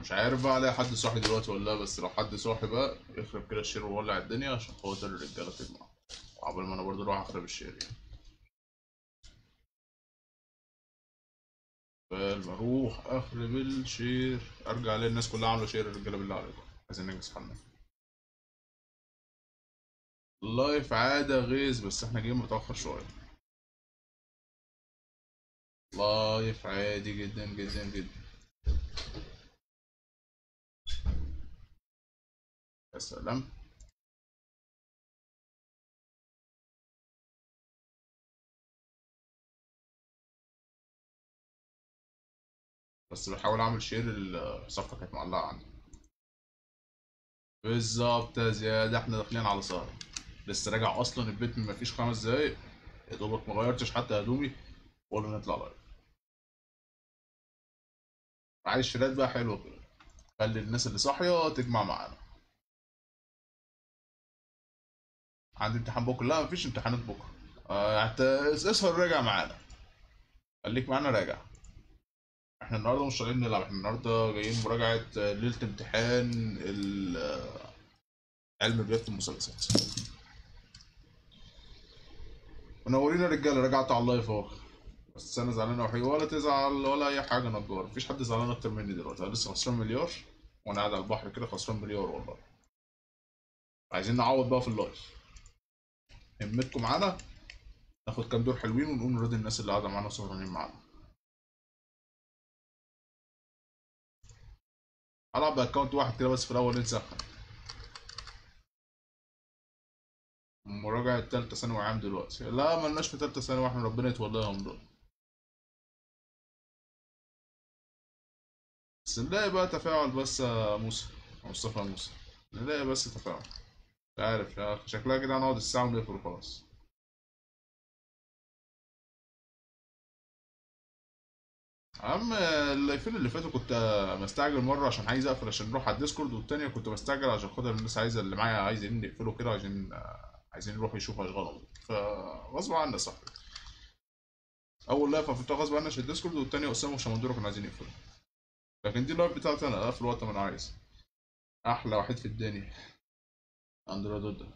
مش عارف بقى الاقي حد صاحي دلوقتي ولا لا بس لو حد صاحي بقى يخرب كده الشير وولع الدنيا عشان خاطر الرجاله تجمع وعقبال ما انا برضه اروح اخرب الشير يعني عقبال ما اروح اخرب الشير ارجع الاقي الناس كلها عامله شير الرجاله بالله عليكم عايزين ننجز حالنا اللايف عادة غيظ بس احنا جايين متأخر شوية لايف عادي جدا جدا جدا يا سلام بس بحاول اعمل شير الصفحة كانت معلقة عندي بالظبط يا زياد احنا داخلين على سهرة لسه راجع اصلا البيت من مفيش خمس دقايق يا دوبك ما غيرتش حتى هدومي ولا نطلع لايف عايز شيرات بقى حلوة كده خلي الناس اللي صاحية تجمع معانا عندي امتحان بكرة لا مفيش امتحانات بكرة آه، حتى اسهر راجع معانا خليك معانا راجع احنا النهارده مش طالعين نلعب احنا النهارده جايين مراجعة آه، ليلة امتحان ال- آه، علم رياضة المثلثات منورين يا رجالة رجعت على اللايف اهو بس انا زعلان وحيد ولا تزعل ولا اي حاجة نجار مفيش حد زعلان اكتر مني دلوقتي انا لسه خسران مليار وانا قاعد على البحر كده خسران مليار والله عايزين نعوض بقى في اللايف همتكم معانا ناخد كام دور حلوين ونقوم نرضي الناس اللي قاعدة معانا وسهرانين معانا هلعب باكونت واحد كده بس في الاول نسخن مراجعة تالتة ثانوي عام دلوقتي لا ملناش في تالتة ثانوي احنا ربنا يتولاهم دول بس نلاقي بقى تفاعل بس يا موسى يا مصطفى موسى نلاقي بس تفاعل مش عارف يا أخي، شكلها كده هنقعد الساعة ونقفل وخلاص يا عم اللايفين اللي فاتوا كنت مستعجل مرة عشان عايز اقفل عشان نروح على الديسكورد والتانية كنت بستعجل عشان خاطر الناس عايزة اللي معايا عايزين نقفله كده عشان عايزين يروحوا يشوفوا اشغالهم فغصب عنا يا صاحبي اول لايف قفلتها غصب عني عشان الديسكورد والتانية اسامه وشمندورة كانوا عايزين يقفلوا لكن دي اللايف بتاعتي انا اقفل وقت ما انا عايز احلى واحد في الدنيا اندرا دودا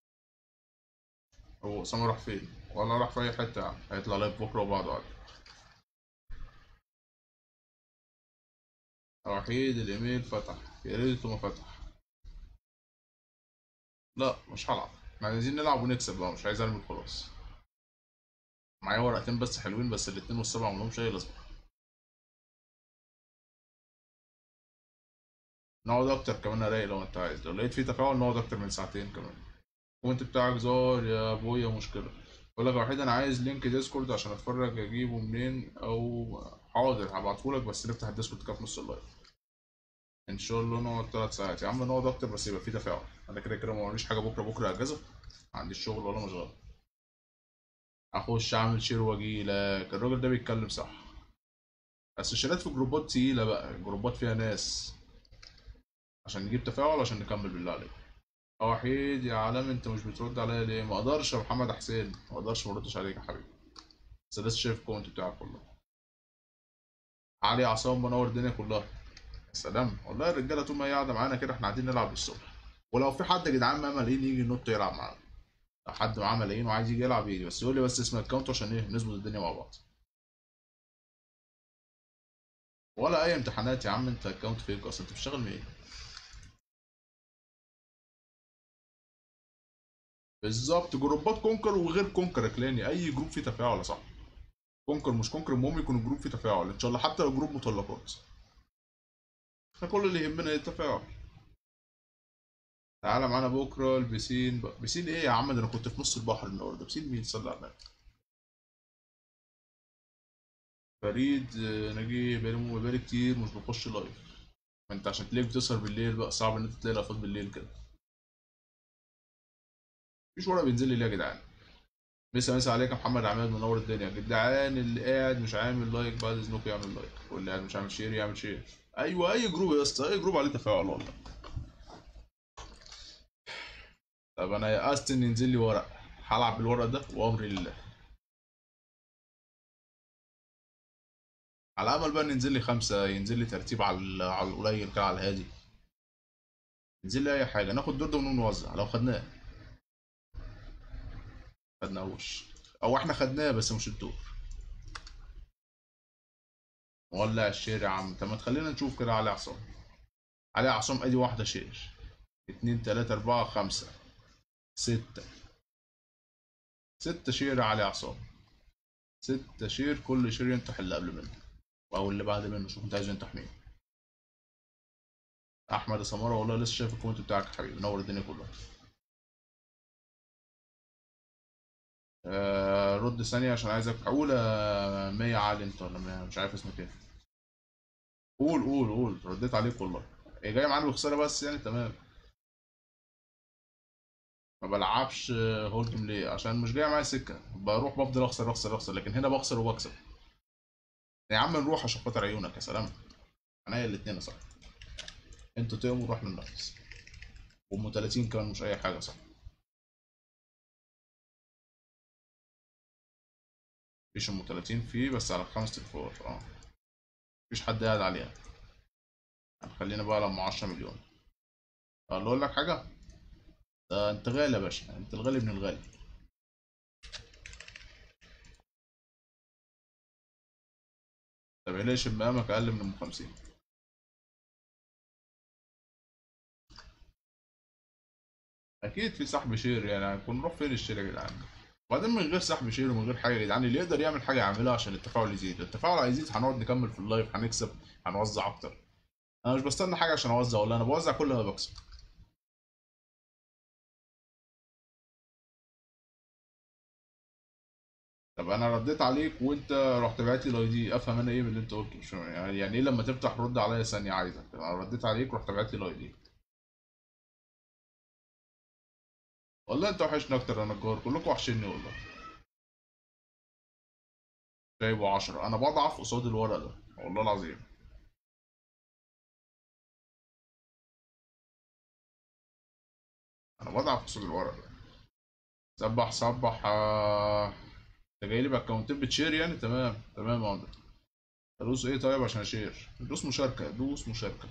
هو اسامه راح فين ولا راح في اي حته يا عم هيطلع لايف بكره وبعده عادي وحيد الايميل فتح يا ريته ما فتح لا مش هلعب احنا عايزين نلعب ونكسب بقى مش عايز ارمي خلاص معايا ورقتين بس حلوين بس الاتنين والسبعة ملهمش اي لازمة نقعد اكتر كمان رايق لو انت عايز لو لقيت فيه تفاعل نقعد اكتر من ساعتين كمان وانت بتاعك زار يا ابويا مشكلة بقول لك يا وحيد انا عايز لينك ديسكورد عشان اتفرج اجيبه منين او حاضر هبعتهولك بس نفتح الديسكورد كده في نص اللايف ان شاء الله نقعد ثلاث ساعات يا عم نقعد اكتر بس يبقى فيه تفاعل انا كده كده ما وريش حاجه بكره بكره اجازه ما عنديش شغل ولا مشغول اخش اعمل شير واجيلك الراجل ده بيتكلم صح بس الشيرات في جروبات تقيله بقى جروبات فيها ناس عشان نجيب تفاعل عشان نكمل بالله عليك اه وحيد يا عالم انت مش بترد عليا ليه ما اقدرش يا محمد حسين ما اقدرش ما اردش عليك يا حبيبي بس لسه شايف الكومنت بتاعك كله علي عصام منور الدنيا كلها يا سلام والله الرجاله طول ما هي قاعده معانا كده احنا قاعدين نلعب الصبح ولو في حد يا جدعان معاه ملايين يجي ينط يلعب معانا لو حد معاه ملايين وعايز يجي يلعب يجي بس يقول لي بس اسم الاكونت عشان ايه نظبط الدنيا مع بعض ولا اي امتحانات يا عم انت اكونت فيك اصلا انت بتشتغل مين بالظبط جروبات كونكر وغير كونكر يا كلاني اي جروب فيه تفاعل يا صاحبي كونكر مش كونكر المهم يكون الجروب فيه تفاعل ان شاء الله حتى لو جروب مطلقات احنا كل اللي يهمنا التفاعل تعالى معانا بكره البسين بقى. بسين ايه يا عم ده انا كنت في نص البحر النهارده بسين مين صلى على النبي فريد آه، نجي بقالي بقالي كتير مش بخش لايف ما انت عشان تلاقيك بتسهر بالليل بقى صعب ان انت تلاقي لقطات بالليل كده مفيش ورقه بينزل لي ليه يا جدعان مسا مسا عليك يا محمد عماد منور الدنيا يا جدعان اللي قاعد مش عامل لايك بعد اذنكم يعمل لايك واللي قاعد مش عامل شير يعمل شير ايوه اي جروب يا اسطى اي جروب عليه تفاعل والله طب انا يأست ان ينزل لي ورق هلعب بالورق ده وامري لله على امل بقى ان ينزل لي خمسه ينزل لي ترتيب على ال- على القليل كده على الهادي ينزل لي اي حاجه ناخد دور ده ونقوم نوزع لو خدناه خدناهوش او احنا خدناه بس مش الدور ولع الشير يا عم طب ما تخلينا نشوف كده علي عصام علي عصام ادي واحده شير اتنين تلاته اربعه خمسه سته ستة شير علي عصام ستة شير كل شير ينطح اللي قبل منه او اللي بعد منه شوف انت عايز ينطح مين احمد سماره والله لسه شايف الكومنت بتاعك يا حبيبي نور الدنيا كلها آه رد ثانية عشان عايزك اقول آه، مية عالي انت ولا مية مش عارف اسمك ايه قول قول قول رديت عليك والله هي جاية معانا بخسارة بس يعني تمام ما بلعبش آه، هولدم ليه عشان مش جاية معايا سكة بروح بفضل اخسر اخسر اخسر لكن هنا بخسر وبكسب يا عم نروح عشان خاطر عيونك يا سلام عينيا الاتنين يا صاحبي انتوا تقوموا نروح ننفذ وام 30 كمان مش اي حاجة صح مفيش ام 30 فيه بس على خمس تليفونات اه مفيش حد قاعد عليها هنخلينا بقى لما 10 مليون اقول اقول لك حاجة ده انت غالي يا باشا انت الغالي ابن الغالي طب ليش بمقامك اقل من ام 50 اكيد في سحب شير يعني هنكون نروح فين الشير يا جدعان وبعدين من غير سحب شير ومن غير حاجه يا جدعان اللي يقدر يعمل حاجه يعملها عشان التفاعل يزيد التفاعل هيزيد هنقعد نكمل في اللايف هنكسب هنوزع اكتر انا مش بستنى حاجه عشان اوزع ولا انا بوزع كل ما بكسب طب انا رديت عليك وانت رحت بعت لي الاي دي افهم انا ايه من اللي انت قلته مش فاهم. يعني يعني ايه لما تفتح رد عليا ثانيه عايزك انا رديت عليك رحت بعت لي الاي دي والله انت وحشني اكتر يا نجار كلكم وحشني والله جايبه 10 انا بضعف قصاد الورق ده والله العظيم انا بضعف قصاد الورق ده سبح سبح آه، انت جاي لي باكونتين بتشير يعني تمام تمام يا عمده ادوس ايه طيب عشان اشير دوس مشاركه دوس مشاركه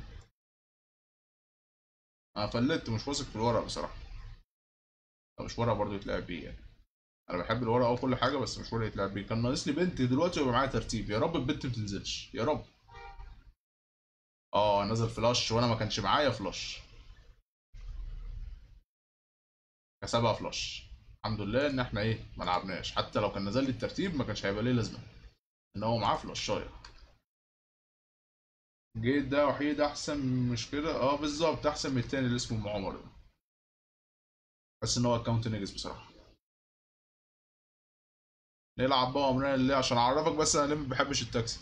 انا فلت مش واثق في الورق بصراحه أو مش ورق برضه يتلعب بيه يعني انا بحب الورق او كل حاجه بس مش ورق يتلعب بيه كان ناقص لي بنت دلوقتي ويبقى معايا ترتيب يا رب البنت ما تنزلش يا رب اه نزل فلاش وانا ما كانش معايا فلاش كسبها فلاش الحمد لله ان احنا ايه ما لعبناش حتى لو كان نزل لي الترتيب ما كانش هيبقى ليه لازمه ان هو معاه فلاشايه جيت ده وحيد احسن مش كده اه بالظبط احسن من التاني اللي اسمه ام عمر ده بس ان هو اكونت نجس بصراحه نلعب بقى امرنا لله عشان اعرفك بس انا ليه ما بحبش التاكسي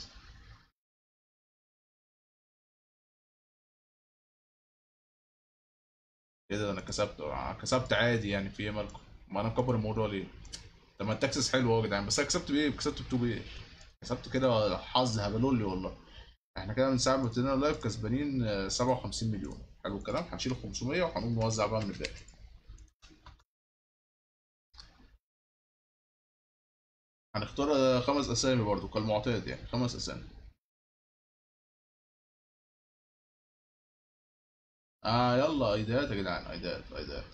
ايه ده انا كسبت آه، كسبت عادي يعني في ايه مالكم ما انا مكبر الموضوع ليه طب ما التاكسس حلو اهو يا جدعان بس انا كسبت بايه كسبت بتو بايه كسبت كده حظ هبلولي والله احنا كده من ساعه ما ابتدينا اللايف كسبانين آه، 57 مليون حلو الكلام هنشيل 500 وهنقوم نوزع بقى من الباقي هنختار آه، خمس اسامي برضو كالمعتاد يعني خمس اسامي اه يلا ايدات يا جدعان ايدات ايدات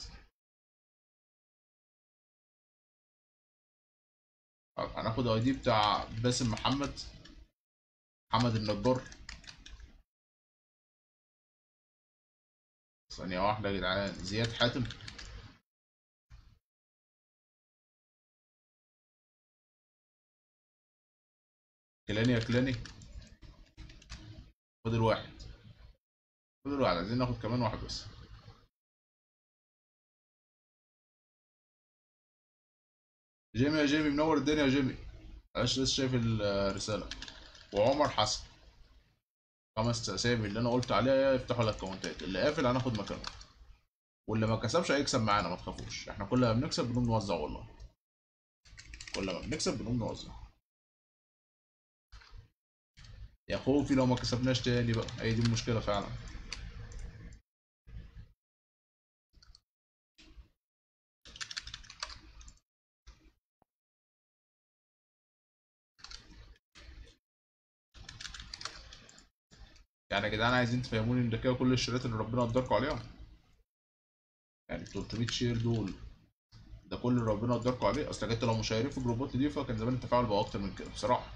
طب هناخد اي دي بتاع باسم محمد محمد النجار ثانية واحدة يا جدعان زياد حاتم كلاني يا كلاني خد الواحد خد الواحد عايزين ناخد كمان واحد بس جيمي يا جيمي منور الدنيا يا جيمي معلش لسه شايف الرسالة وعمر حسن خمس اسامي اللي انا قلت عليها يفتحوا الاكونتات اللي قافل هناخد مكانه واللي ما كسبش هيكسب معانا ما تخافوش احنا كل ما بنكسب بنقوم نوزع والله كل ما بنكسب بنقوم نوزع يا خوفي لو ما كسبناش تاني بقى هي دي المشكلة فعلا يعني يا جدعان عايزين تفهموني ان ده كده كل الشيرات اللي ربنا قدركم عليها يعني 300 شير دول ده كل اللي ربنا قدركم عليه اصل انت لو مشاهيرين في جروبات نضيفه كان زمان التفاعل بقى اكتر من كده بصراحه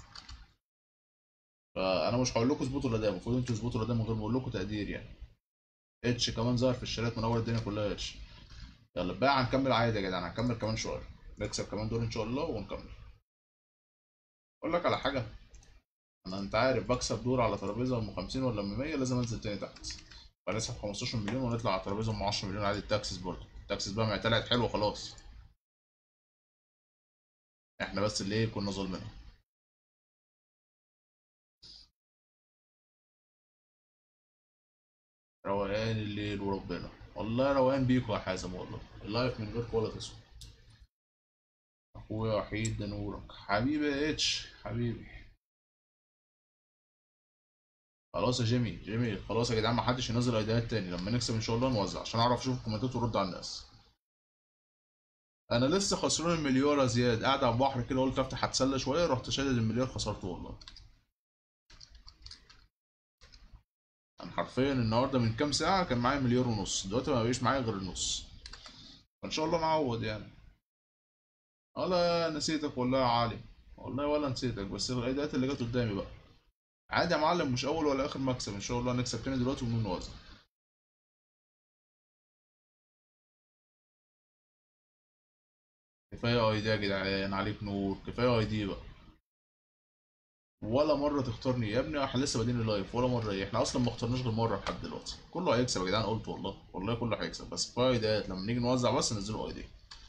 فانا مش هقول لكم اظبطوا الاداء المفروض انتوا تظبطوا الاداء من غير ما اقول لكم تقدير يعني اتش كمان ظهر في الشيرات منور الدنيا كلها اتش يلا بقى هنكمل عادي يا جدعان هنكمل كمان شويه نكسب كمان دور ان شاء الله ونكمل اقول لك على حاجه انا انت عارف بكسب دور على ترابيزه ام 50 ولا ام 100 لازم انزل تاني تحت فنسحب 15 مليون ونطلع على ترابيزه ام 10 مليون عادي التاكسس برضه التاكسس بقى ما طلعت حلوه خلاص احنا بس اللي ايه كنا ظالمينها روقان الليل وربنا والله روقان بيكوا يا حازم والله اللايف من غير ولا تسوى اخويا وحيد ده نورك حبيبي يا اتش حبيبي خلاص يا جيمي جيمي خلاص يا جدعان ما حدش ينزل ايديات تاني لما نكسب ان شاء الله نوزع عشان اعرف اشوف الكومنتات وارد على الناس انا لسه خسران المليار يا زياد قاعد على البحر كده قلت افتح اتسلى شويه رحت شادد المليار خسرته والله انا حرفيا النهارده من كام ساعه كان معايا مليار ونص دلوقتي ما بقيش معايا غير النص فان شاء الله نعوض يعني ولا نسيتك والله يا علي والله ولا نسيتك بس الايديات اللي جت قدامي بقى عادي يا معلم مش اول ولا اخر مكسب ان شاء الله نكسب تاني دلوقتي ونقوم نوزع كفايه اي دي يا جدعان عليك نور كفايه اي دي بقى ولا مره تختارني يا ابني احنا لسه بادئين اللايف ولا مره ايه احنا اصلا ما اخترناش غير مره لحد دلوقتي كله هيكسب يا جدعان قلت والله والله كله هيكسب بس كفايه ايديات لما نيجي نوزع بس ننزلوا اي دي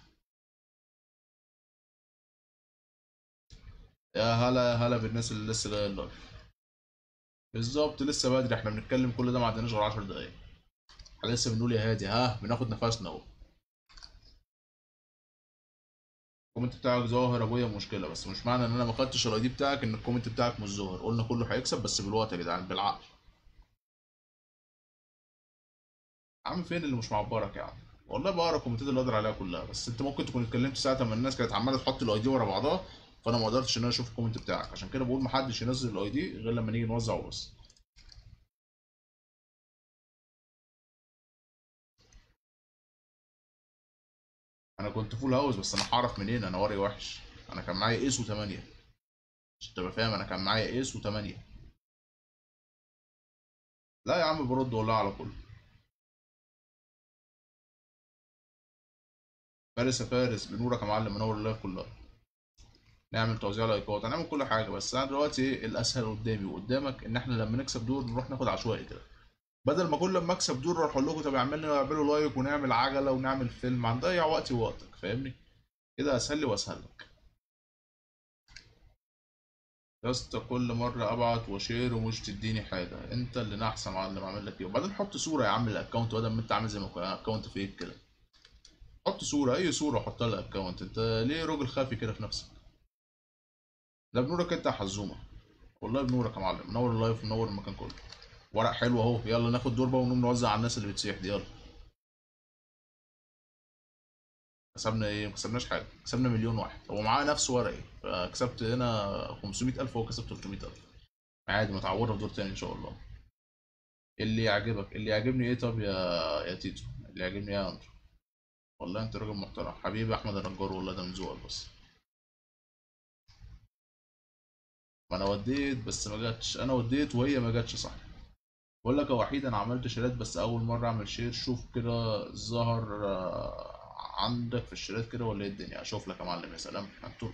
يا هلا هلا بالناس اللي لسه جايه اللايف بالظبط لسه بدري احنا بنتكلم كل ده ما عدناش غير 10 دقايق احنا لسه بنقول يا هادي ها بناخد نفسنا اهو الكومنت بتاعك ظاهر ابويا مشكله بس مش معنى ان انا ما خدتش الاي دي بتاعك ان الكومنت بتاعك مش ظاهر قلنا كله هيكسب بس بالوقت يا جدعان بالعقل يا عم فين اللي مش معبرك يا عم والله بقرا الكومنتات اللي اقدر عليها كلها بس انت ممكن تكون اتكلمت ساعه ما الناس كانت عماله تحط الاي دي ورا بعضها فانا ما قدرتش ان انا اشوف الكومنت بتاعك عشان كده بقول محدش ينزل الاي دي غير لما نيجي نوزع وبس انا كنت فول هاوس بس انا هعرف منين انا وري وحش انا كان معايا ايس و8 عشان تبقى فاهم انا كان معايا ايس و8 لا يا عم برد والله على كله فارس يا فارس بنورك يا معلم منور اللايف كلها نعمل توزيع لايكات هنعمل كل حاجه بس انا دلوقتي ايه الاسهل قدامي وقدامك ان احنا لما نكسب دور نروح ناخد عشوائي كده بدل ما كل ما اكسب دور اروح اقول لكم طب اعملوا اعملوا لايك ونعمل عجله ونعمل فيلم هنضيع وقتي ووقتك فاهمني كده اسهل لي واسهل لك يا اسطى كل مره ابعت وشير ومش تديني حاجه انت اللي نحس يا معلم اعمل لك ايه وبعدين حط صوره يا عم الاكونت بدل ما انت عامل زي ما يكون اكونت فيك كده حط صوره اي صوره حطها الاكونت انت ليه راجل خافي كده في نفسك ده بنورك انت يا حزومه والله بنورك يا معلم منور اللايف منور المكان كله ورق حلو اهو يلا ناخد دور بقى ونقوم نوزع على الناس اللي بتسيح دي يلا كسبنا ايه ما كسبناش حاجه كسبنا مليون واحد هو معاه نفس ورقي فكسبت هنا 500000 وهو كسب 300000 عادي متعوضه في دور تاني ان شاء الله اللي يعجبك اللي يعجبني ايه طب يا يا تيتو اللي يعجبني ايه يا اندرو والله انت راجل محترم حبيبي احمد النجار والله ده من ذوقك بس ما انا وديت بس ما جاتش انا وديت وهي ما جاتش صح بقول لك يا وحيد انا عملت شيرات بس اول مره اعمل شير شوف كده ظهر آه، عندك في الشيرات كده ولا ايه الدنيا اشوف لك يا معلم يا سلام مكتوب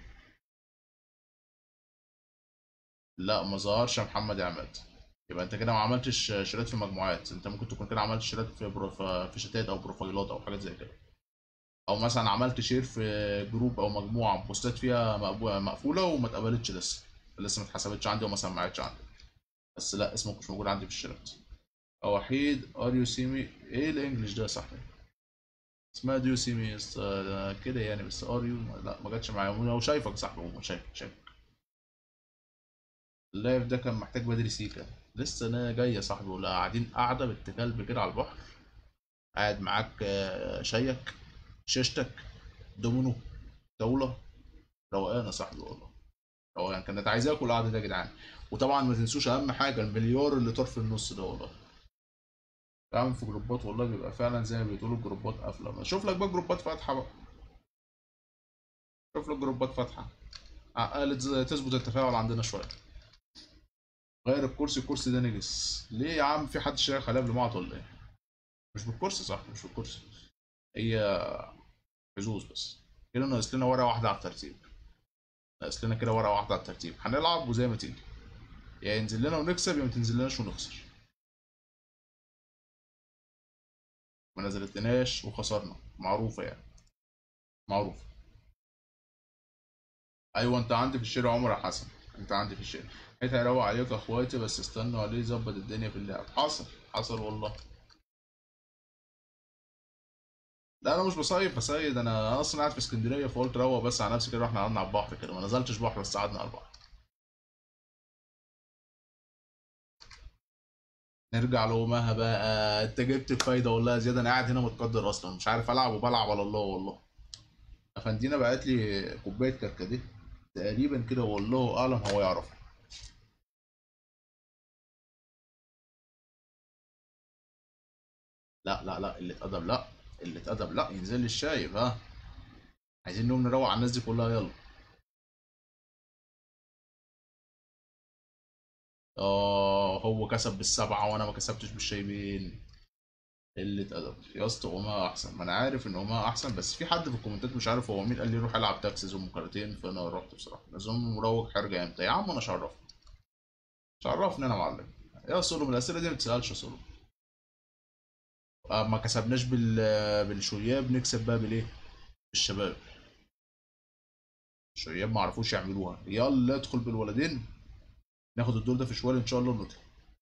لا ما ظهرش يا محمد يا عماد يبقى انت كده ما عملتش شيرات في مجموعات انت ممكن تكون كده عملت شيرات في بروف... في شتات او بروفايلات او حاجات زي كده او مثلا عملت شير في جروب او مجموعه بوستات فيها مقبو- مقفوله وما اتقبلتش لسه لسه ما اتحسبتش عندي وما سمعتش عندي بس لا اسمك مش موجود عندي في الشيرات او وحيد ار يو سي مي ايه الانجليش ده يا صاحبي اسمها ديو سي مي كده يعني بس ار يو لا ما جاتش معايا لو شايفك يا صاحبي عموما شايفك شايفك اللايف ده كان محتاج بدري سيكا لسه انا جاي يا صاحبي ولا قاعدين قاعده بنت كلب كده على البحر قاعد معاك آه، شايك شيشتك دومينو طاوله روقان يا صاحبي والله هو يعني كانت عايزاه كل القعده دي يا جدعان وطبعا ما تنسوش اهم حاجه المليار اللي طار في النص ده والله تعمل في جروبات والله بيبقى فعلا زي ما بيقولوا جروبات قافله شوف لك بقى جروبات فاتحه بقى شوف لك جروبات فاتحه قالت تظبط التفاعل عندنا شويه غير الكرسي الكرسي ده نجس ليه يا عم في حد شايل خلايا بالمعط ولا ايه مش بالكرسي صح مش بالكرسي هي حظوظ بس كده ناقص لنا ورقه واحده على الترتيب ناقص لنا كده ورقه واحده على الترتيب هنلعب وزي ما تيجي يا ينزل لنا ونكسب يا ما تنزلناش ونخسر ما نزلتلناش وخسرنا معروفه يعني معروفه ايوه انت عندي في الشارع عمر يا حسن انت عندي في الشارع حيث هيروق عليك اخواتي بس استنوا عليه يظبط الدنيا في اللعب حصل حصل والله لا انا مش بصيف يا سيد انا اصلا قاعد في اسكندريه فقلت روق بس على نفسي كده رحنا قعدنا على البحر كده ما نزلتش بحر بس قعدنا على البحر نرجع لأمها بقى انت جبت الفايده والله يا زياد انا قاعد هنا متقدر اصلا مش عارف العب وبلعب على الله والله افندينا بعت لي كوبايه كركديه تقريبا كده والله اعلم هو يعرف لا لا لا اللي اتقدم لا اللي اتقدم لا ينزل لي الشايب ها عايزين نقوم نروق على الناس دي كلها يلا اه هو كسب بالسبعة وانا ما كسبتش بالشايبين اللي اتقدم يا اسطى وما احسن ما انا عارف ان وما احسن بس في حد في الكومنتات مش عارف هو مين قال لي روح العب تاكسيز ام كارتين فانا رحت بصراحه لازم مروج حرجه امتى يا عم انا شرفني شرفني انا معلم يا سولو من الاسئله دي ما تسالش يا سولو آه، ما كسبناش بال بالشوياب نكسب بقى بالايه بالشباب الشوياب ما عرفوش يعملوها يلا ادخل بالولدين ناخد الدور ده في شوال ان شاء الله ونطلع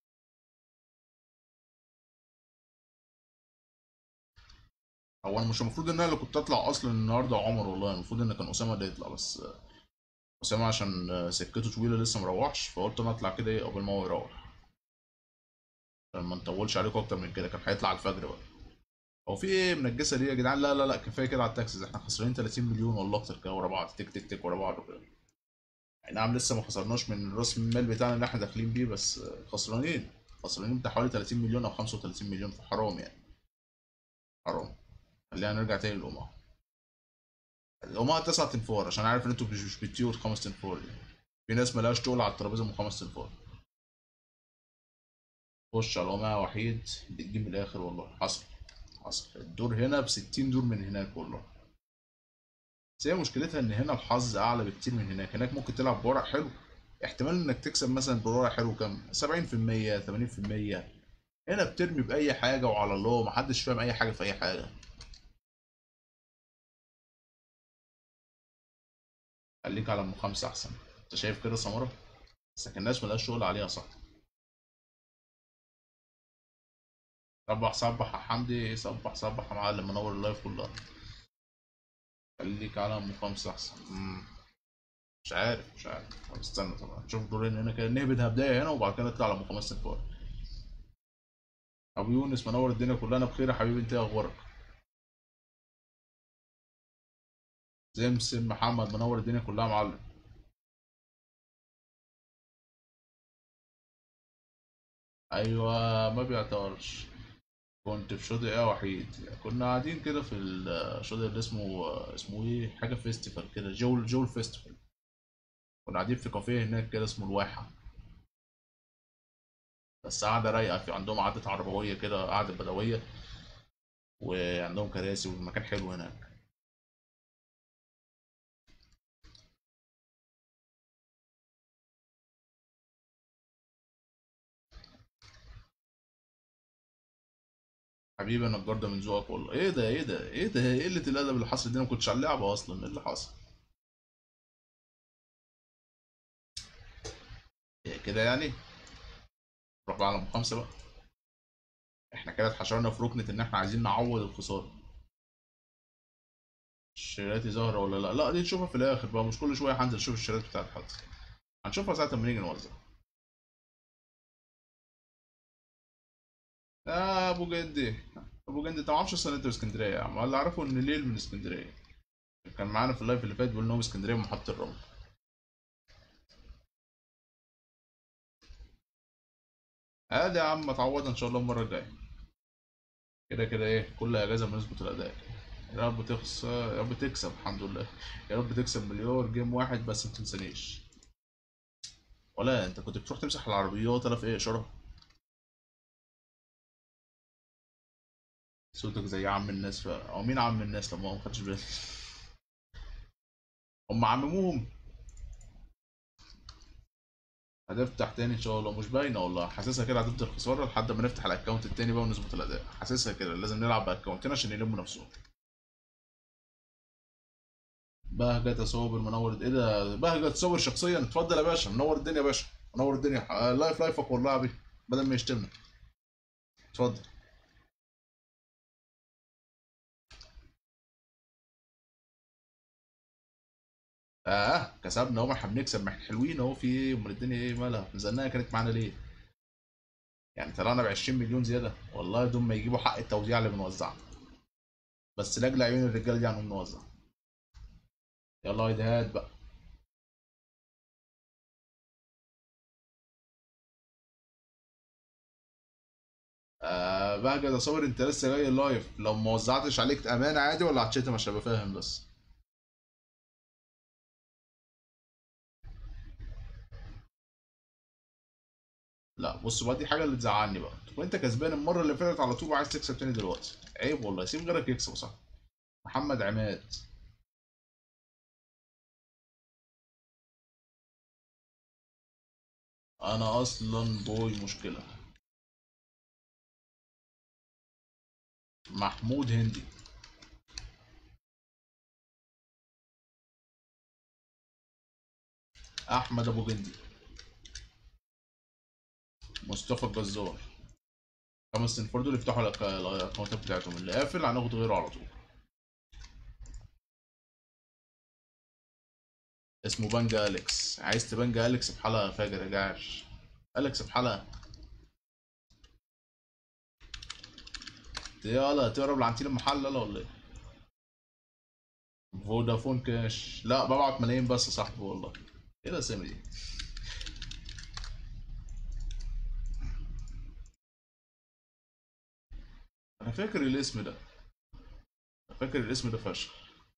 هو انا مش المفروض ان انا اللي كنت اطلع اصلا النهارده عمر والله المفروض ان كان اسامه اللي يطلع بس اسامه عشان سكته طويله لسه مروحش فقلت انا اطلع كده ايه قبل ما هو يروح عشان ما نطولش عليكم اكتر من كده كان هيطلع الفجر بقى هو في ايه منجسه ليه يا جدعان لا لا لا كفايه كده على التاكسيز احنا خسرانين 30 مليون ولا اكتر كده ورا بعض تك تك تك ورا بعض وكده اي نعم لسه ما خسرناش من راس المال بتاعنا اللي احنا داخلين بيه بس خسرانين خسرانين بتاع حوالي 30 مليون او 35 مليون فحرام يعني حرام خلينا نرجع تاني للأمها الأمها تسع تنفور عشان عارف ان انتوا مش مش بتطيروا خمس تنفور دي في ناس ملهاش تقول على الترابيزه من خمس تنفور خش على الأمها وحيد بتجيب من الآخر والله حصل حصل الدور هنا ب 60 دور من هناك والله بس هي مشكلتها ان هنا الحظ اعلى بكتير من هناك هناك ممكن تلعب بورق حلو احتمال انك تكسب مثلا بورق حلو كام 70% 80% هنا بترمي باي حاجه وعلى الله محدش فاهم اي حاجه في اي حاجه خليك على ام خمسه احسن انت شايف كده سمره بس الناس ملهاش شغل عليها صح صبح صبح يا حمدي صبح صبح يا معلم منور اللايف كلها خليك على ام خمسه احسن مم. مش عارف مش عارف طب استنى طبعا نشوف دورين هنا كده نهبدها بدايه هنا وبعد كده نطلع على ام خمسه فوق ابو يونس منور الدنيا كلها انا بخير يا حبيبي انت إيه اخبارك سمسم محمد منور الدنيا كلها يا معلم ايوه ما بيعتبرش كنت في شاطئ ايه وحيد كنا قاعدين كده في الشاطئ اللي اسمه اسمه ايه حاجه فيستيفال كده جول جول فيستيفال كنا قاعدين في كافيه هناك كده اسمه الواحة بس قعدة رايقة في عندهم قعدة عربوية كده قعدة بدوية وعندهم كراسي والمكان حلو هناك حبيبي انا الجار ده من ذوقك والله ايه ده ايه ده ايه ده ايه قله الادب اللي حصل دي انا ما كنتش على اللعبه اصلا ايه اللي حصل إيه كده يعني نروح بقى على ام خمسه بقى احنا كده اتحشرنا في ركنه ان احنا عايزين نعوض الخساره الشرياتي ظاهره ولا لا لا دي نشوفها في الاخر بقى مش كل شويه هنزل اشوف الشريات بتاعت حد هنشوفها ساعه ما نيجي نوزع يا ابو جدي ابو جدي انت ما اعرفش اصلا انت في اسكندريه يا عم اللي اعرفه ان ليل من اسكندريه كان معانا في اللايف اللي فات بيقول ان هو من اسكندريه ومحطه الرمل عادي يا عم اتعوضنا ان شاء الله المره الجايه كده كده ايه كل اجازه بنظبط الاداء يا رب تخسر يا رب تكسب الحمد لله يا رب تكسب مليار جيم واحد بس ما تنسانيش ولا انت كنت بتروح تمسح العربيات انا في ايه اشاره صوتك زي عم الناس ف... او مين عم الناس لما ما خدتش بالي هم عمموهم هتفتح تاني ان شاء الله مش باينه والله حاسسها كده هتفضل خساره لحد ما نفتح الاكونت التاني بقى ونظبط الاداء حاسسها كده لازم نلعب باكونتين عشان يلموا نفسهم بهجت صابر منور ايه ده بهجت صابر شخصيا اتفضل يا باشا منور الدنيا يا باشا منور الدنيا آه، لايف لايفك والله يا بيه بدل ما يشتمنا اتفضل اه كسبنا اهو ما احنا بنكسب ما احنا حلوين اهو في ايه امال الدنيا ايه مالها ميزانيه كانت معانا ليه يعني طلعنا ب 20 مليون زياده والله دول ما يجيبوا حق التوزيع اللي بنوزعه بس لاجل عيون الرجاله دي عنهم نوزع يلا يا دهات بقى آه بهجت اصور انت لسه جاي اللايف لو ما وزعتش عليك امانه عادي ولا هتشتم عشان ابقى فاهم بس لا بص بقى دي حاجه اللي تزعلني بقى تكون انت كسبان المره اللي فاتت على طول وعايز تكسب تاني دلوقتي عيب والله سيب غيرك يكسب صح محمد عماد انا اصلا بوي مشكله محمود هندي احمد ابو جندي مصطفى الجزار خمس تنفور دول يفتحوا الأك- الاكونتات بتاعتهم اللي قافل هناخد غيره على طول اسمه بانجا اليكس عايز تبانجا اليكس بحلقه فاجر يا جعش اليكس بحلقه يلا تقرب لعنتين المحل يلا ولا ايه فودافون كاش لا ببعت ملايين بس يا صاحبي والله ايه الاسامي دي انا فاكر الاسم ده أنا فاكر الاسم ده فشخ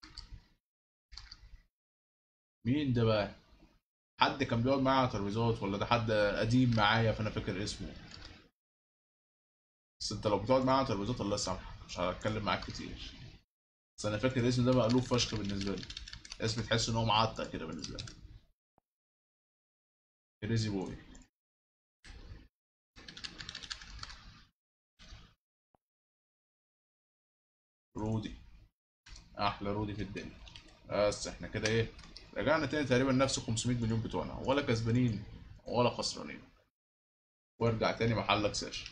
مين ده بقى حد كان بيقعد معايا على ترابيزات ولا ده حد قديم معايا فانا فاكر اسمه بس انت لو بتقعد معايا على ترابيزات الله يسامحك مش هتكلم معاك كتير بس انا فاكر الاسم ده مألوف فشخ بالنسبه لي اسم تحس ان هو معتق كده بالنسبه لي كريزي بوي رودي احلى رودي في الدنيا بس احنا كده ايه رجعنا تاني تقريبا نفس 500 مليون بتوعنا ولا كسبانين ولا خسرانين وارجع تاني محلك ساشا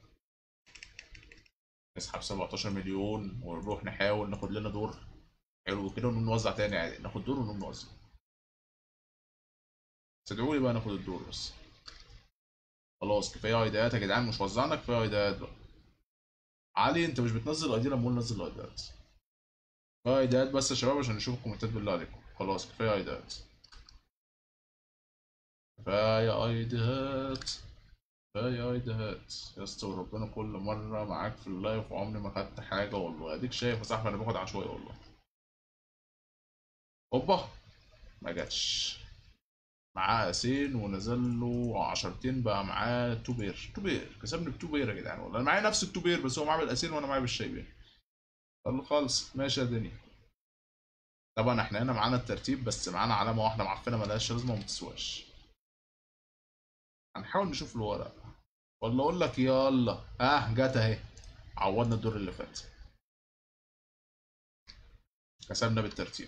نسحب 17 مليون ونروح نحاول ناخد لنا دور حلو كده ونقوم نوزع تاني عادي ناخد دور ونقوم نوزع بس ادعوا لي بقى ناخد الدور بس خلاص كفايه ايديات يا جدعان مش وزعنا كفايه ايديات بقى علي انت مش بتنزل ايدي لما نقول نزل ايديات كفايه ايديات بس يا شباب عشان نشوف الكومنتات بالله عليكم خلاص كفايه ايديات كفايه ايديات كفايه ايديات يا اسطى وربنا كل مره معاك في اللايف وعمري ما خدت حاجه والله اديك شايف يا صاحبي انا باخد عشوائي والله هوبا ما جاتش معاه اسين ونزل له عشرتين بقى معاه تو بير تو بير كسبني بتو بير يا جدعان والله انا معايا نفس التو بير بس هو معاه بالاسين وانا معايا بالشايبين قال خالص ماشي يا دنيا طبعا احنا هنا معانا الترتيب بس معانا علامه واحده معفنه ملهاش لازمه وما تسواش هنحاول نشوف الورق ولا اقول لك يلا اه جت اهي عوضنا الدور اللي فات كسبنا بالترتيب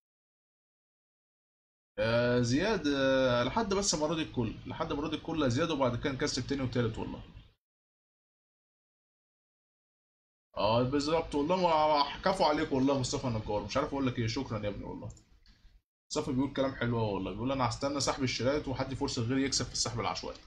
آه زياد آه لحد بس ما راضي الكل لحد ما راضي الكل زياد وبعد كده نكسب تاني وتالت والله اه بالظبط والله ما كفوا عليك والله مصطفى النجار مش عارف اقول لك ايه شكرا يا ابني والله مصطفى بيقول كلام حلو أوي والله بيقول انا هستنى سحب الشرايط وحد فرصه غيري يكسب في السحب العشوائي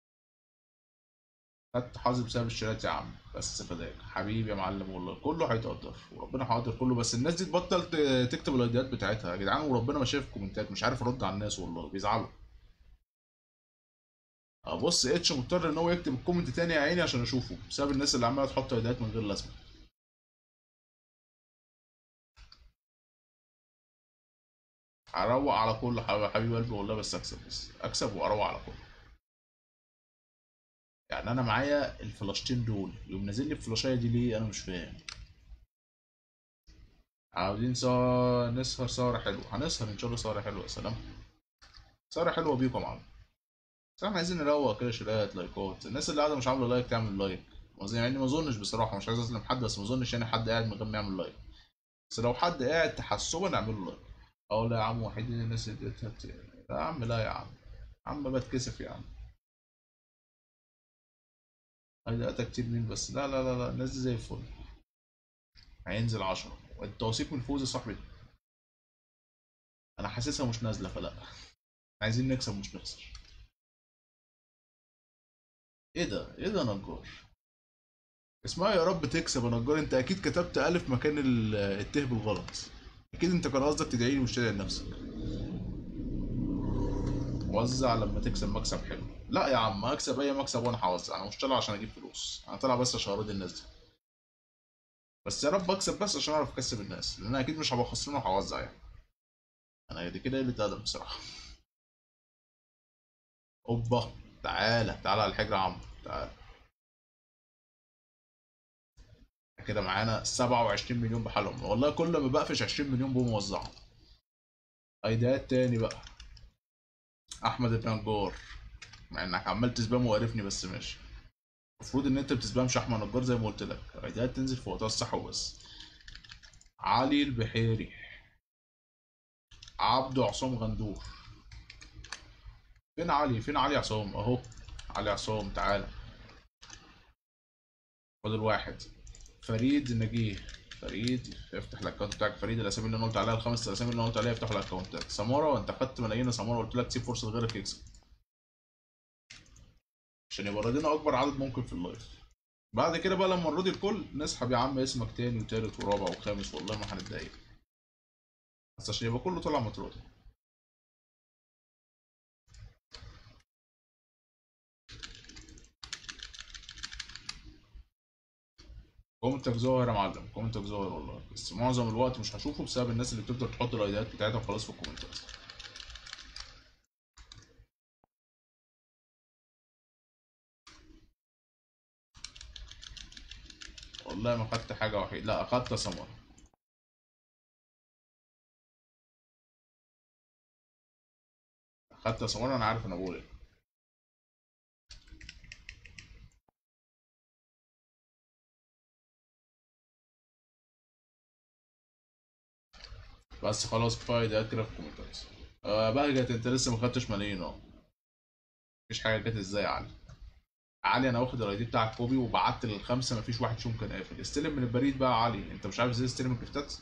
خدت حظي بسبب الشرايط يا عم بس فداك حبيبي يا معلم والله كله هيتقدر وربنا هيقدر كله بس الناس دي تبطل ت- تكتب الايديات بتاعتها يا جدعان وربنا ما شايف كومنتات مش عارف ارد على الناس والله بيزعلوا اه بص اتش مضطر ان هو يكتب الكومنت تاني يا عيني عشان اشوفه بسبب الناس اللي عماله تحط ايديات من غير لازمه اروق على كل حبيب حبيب قلبي والله بس اكسب بس اكسب واروق على كل يعني انا معايا الفلاشتين دول يقوم نازل لي الفلاشايه دي ليه انا مش فاهم عاوزين سهر نسهر سهرة حلوة هنسهر ان شاء الله سهرة حلوة يا سلام سهرة حلوة بيكم يا معلم بس احنا عايزين نروق كده شوية لايكات الناس اللي قاعدة مش عاملة لايك تعمل لايك يعني ما اظنش بصراحة مش عايز اظلم حد بس ما اظنش يعني حد قاعد من غير ما يعمل لايك بس لو حد قاعد تحسبا نعمل له لايك اه لا يا عم وحيد الناس اللي اديتها لا يا عم لا يا عم يا عم بتكسف يا عم هيدقتك كتير مين بس لا لا لا لا الناس دي زي الفل هينزل 10 التوثيق من فوز يا صاحبي انا حاسسها مش نازله فلا عايزين نكسب مش نخسر ايه ده ايه ده يا نجار اسمها يا رب تكسب يا نجار انت اكيد كتبت الف مكان ال- الته بالغلط اكيد انت كان قصدك تدعي لي مش تدعي لنفسك وزع لما تكسب مكسب حلو لا يا عم اكسب اي مكسب وانا هوزع انا مش طالع عشان اجيب فلوس انا طالع بس عشان ارضي الناس دي بس يا رب اكسب بس عشان اعرف اكسب الناس لان انا اكيد مش هبقى خسران وهوزع يعني انا دي كده قله ادب بصراحه اوبا تعالى تعالى على الحجر يا عم تعالى كده معانا 27 مليون بحالهم والله كل ما بقفش 20 مليون بقوم موزعهم ايديات تاني بقى احمد النجار مع انك عمال تسبام وقرفني بس ماشي المفروض ان انت بتسبامش احمد نجار زي ما قلت لك ايديات تنزل في وقتها الصح وبس علي البحيري عبده عصام غندور فين علي فين علي عصام اهو علي عصام تعالى فاضل واحد فريد نجيه فريد افتح الاكونت بتاعك فريد الاسامي اللي انا قلت عليها الخمس اسامي اللي انا قلت عليها افتح الاكونت بتاعك سماره انت خدت ملايين يا سماره قلت لك تسيب فرصه لغيرك يكسب عشان يبقى راضينا اكبر عدد ممكن في اللايف بعد كده بقى لما نرضي الكل نسحب يا عم اسمك تاني وتالت ورابع وخامس والله ما هنتضايق بس عشان يبقى كله طالع متراضي كومنتك ظاهر يا معلم كومنتك ظاهر والله بس معظم الوقت مش هشوفه بسبب الناس اللي بتفضل تحط الايديات بتاعتها وخلاص في الكومنتات والله ما خدت حاجة وحيدة لا أخدت سمر أخدت سمر أنا عارف أنا بقول إيه بس خلاص كفاية ده كده في الكومنتات آه بهجت أنت لسه ما خدتش ملايين أهو مفيش حاجة جت إزاي يا علي علي أنا واخد الأي دي بتاعك كوبي وبعت للخمسة مفيش واحد فيهم كان قافل استلم من البريد بقى يا علي أنت مش عارف إزاي تستلم الجفتات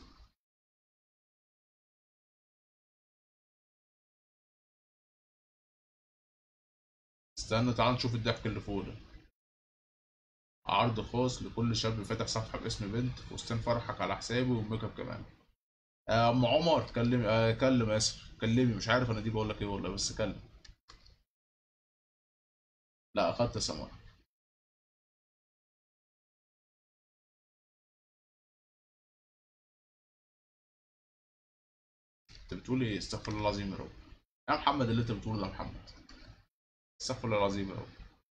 استنى تعال نشوف الضحك اللي فوق ده عرض خاص لكل شاب فاتح صفحة باسم بنت فستان فرحك على حسابي والميك اب كمان آه، ام عمر كلم آه، كلم اسف كلمي مش عارف انا دي بقول لك ايه والله بس كلم لا اخدت سمر انت بتقول ايه استغفر الله العظيم يا رب يا محمد اللي انت بتقوله ده يا محمد استغفر الله العظيم يا رب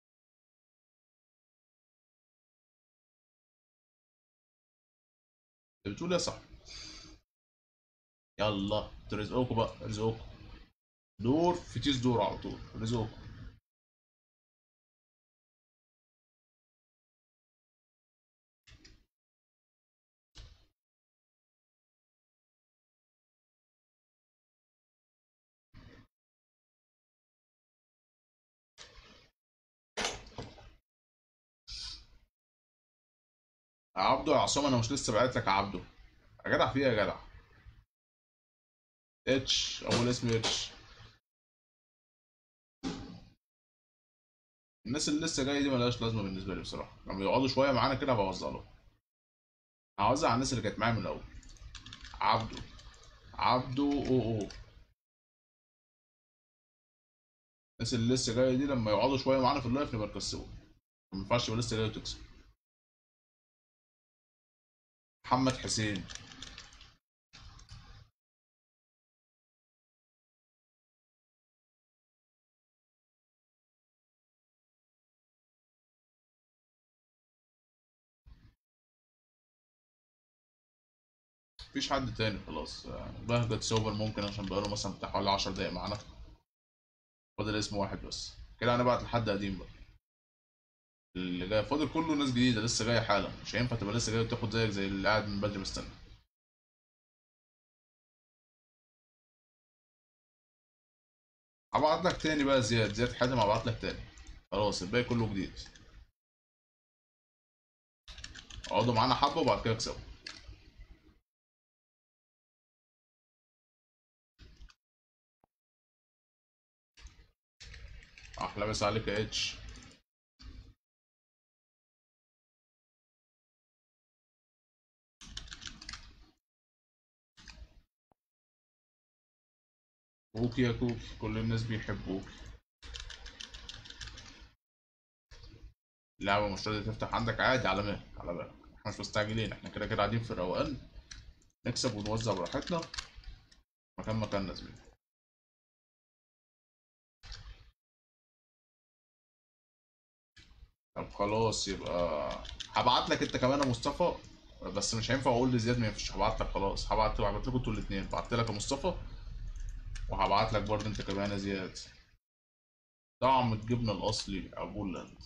انت بتقول ايه يا صاحبي يلا انتوا رزقكم بقى رزقكم دور في تيس دور على طول رزقكم يا عبدو يا عصام انا مش لسه بعت لك يا عبدو يا جدع في ايه يا جدع اتش اول اسم اتش الناس اللي لسه جايه دي ملهاش لازمه بالنسبه لي بصراحه لما يقعدوا شويه معانا كده بوزع لهم هوزع على الناس اللي كانت معايا من الاول عبدو عبدو او او الناس اللي لسه جايه دي لما يقعدوا شويه معانا في اللايف نبقى نكسبهم ما ينفعش تبقى لسه جاي وتكسب محمد حسين مفيش حد تاني خلاص يعني بهجت سوبر ممكن عشان بقاله مثلا بتاع حوالي 10 دقايق معانا فاضل اسم واحد بس كده انا بعت لحد قديم بقى اللي جاي فاضل كله ناس جديده لسه جايه حالا مش هينفع تبقى لسه جاي وتاخد زيك زي اللي قاعد من بدري مستني هبعت لك تاني بقى زياد زياد حاتم هبعت لك تاني خلاص الباقي كله جديد اقعدوا معانا حبه وبعد كده اكسبوا احلى مسا عليك يا اتش كوكي يا كوكي كل الناس بيحبوك اللعبة مش راضية تفتح عندك عادي على مهلك على بالك احنا مش مستعجلين احنا كده كده قاعدين في روقان نكسب ونوزع براحتنا مكان مكاننا زميلي طب خلاص يبقى هبعت لك انت كمان يا مصطفى بس مش هينفع اقول لزياد ما ينفعش هبعت لك خلاص هبعت هبعت لكم انتوا الاثنين بعت لك يا مصطفى وهبعت لك برضه انت كمان يا زياد طعم الجبنه الاصلي ابولاند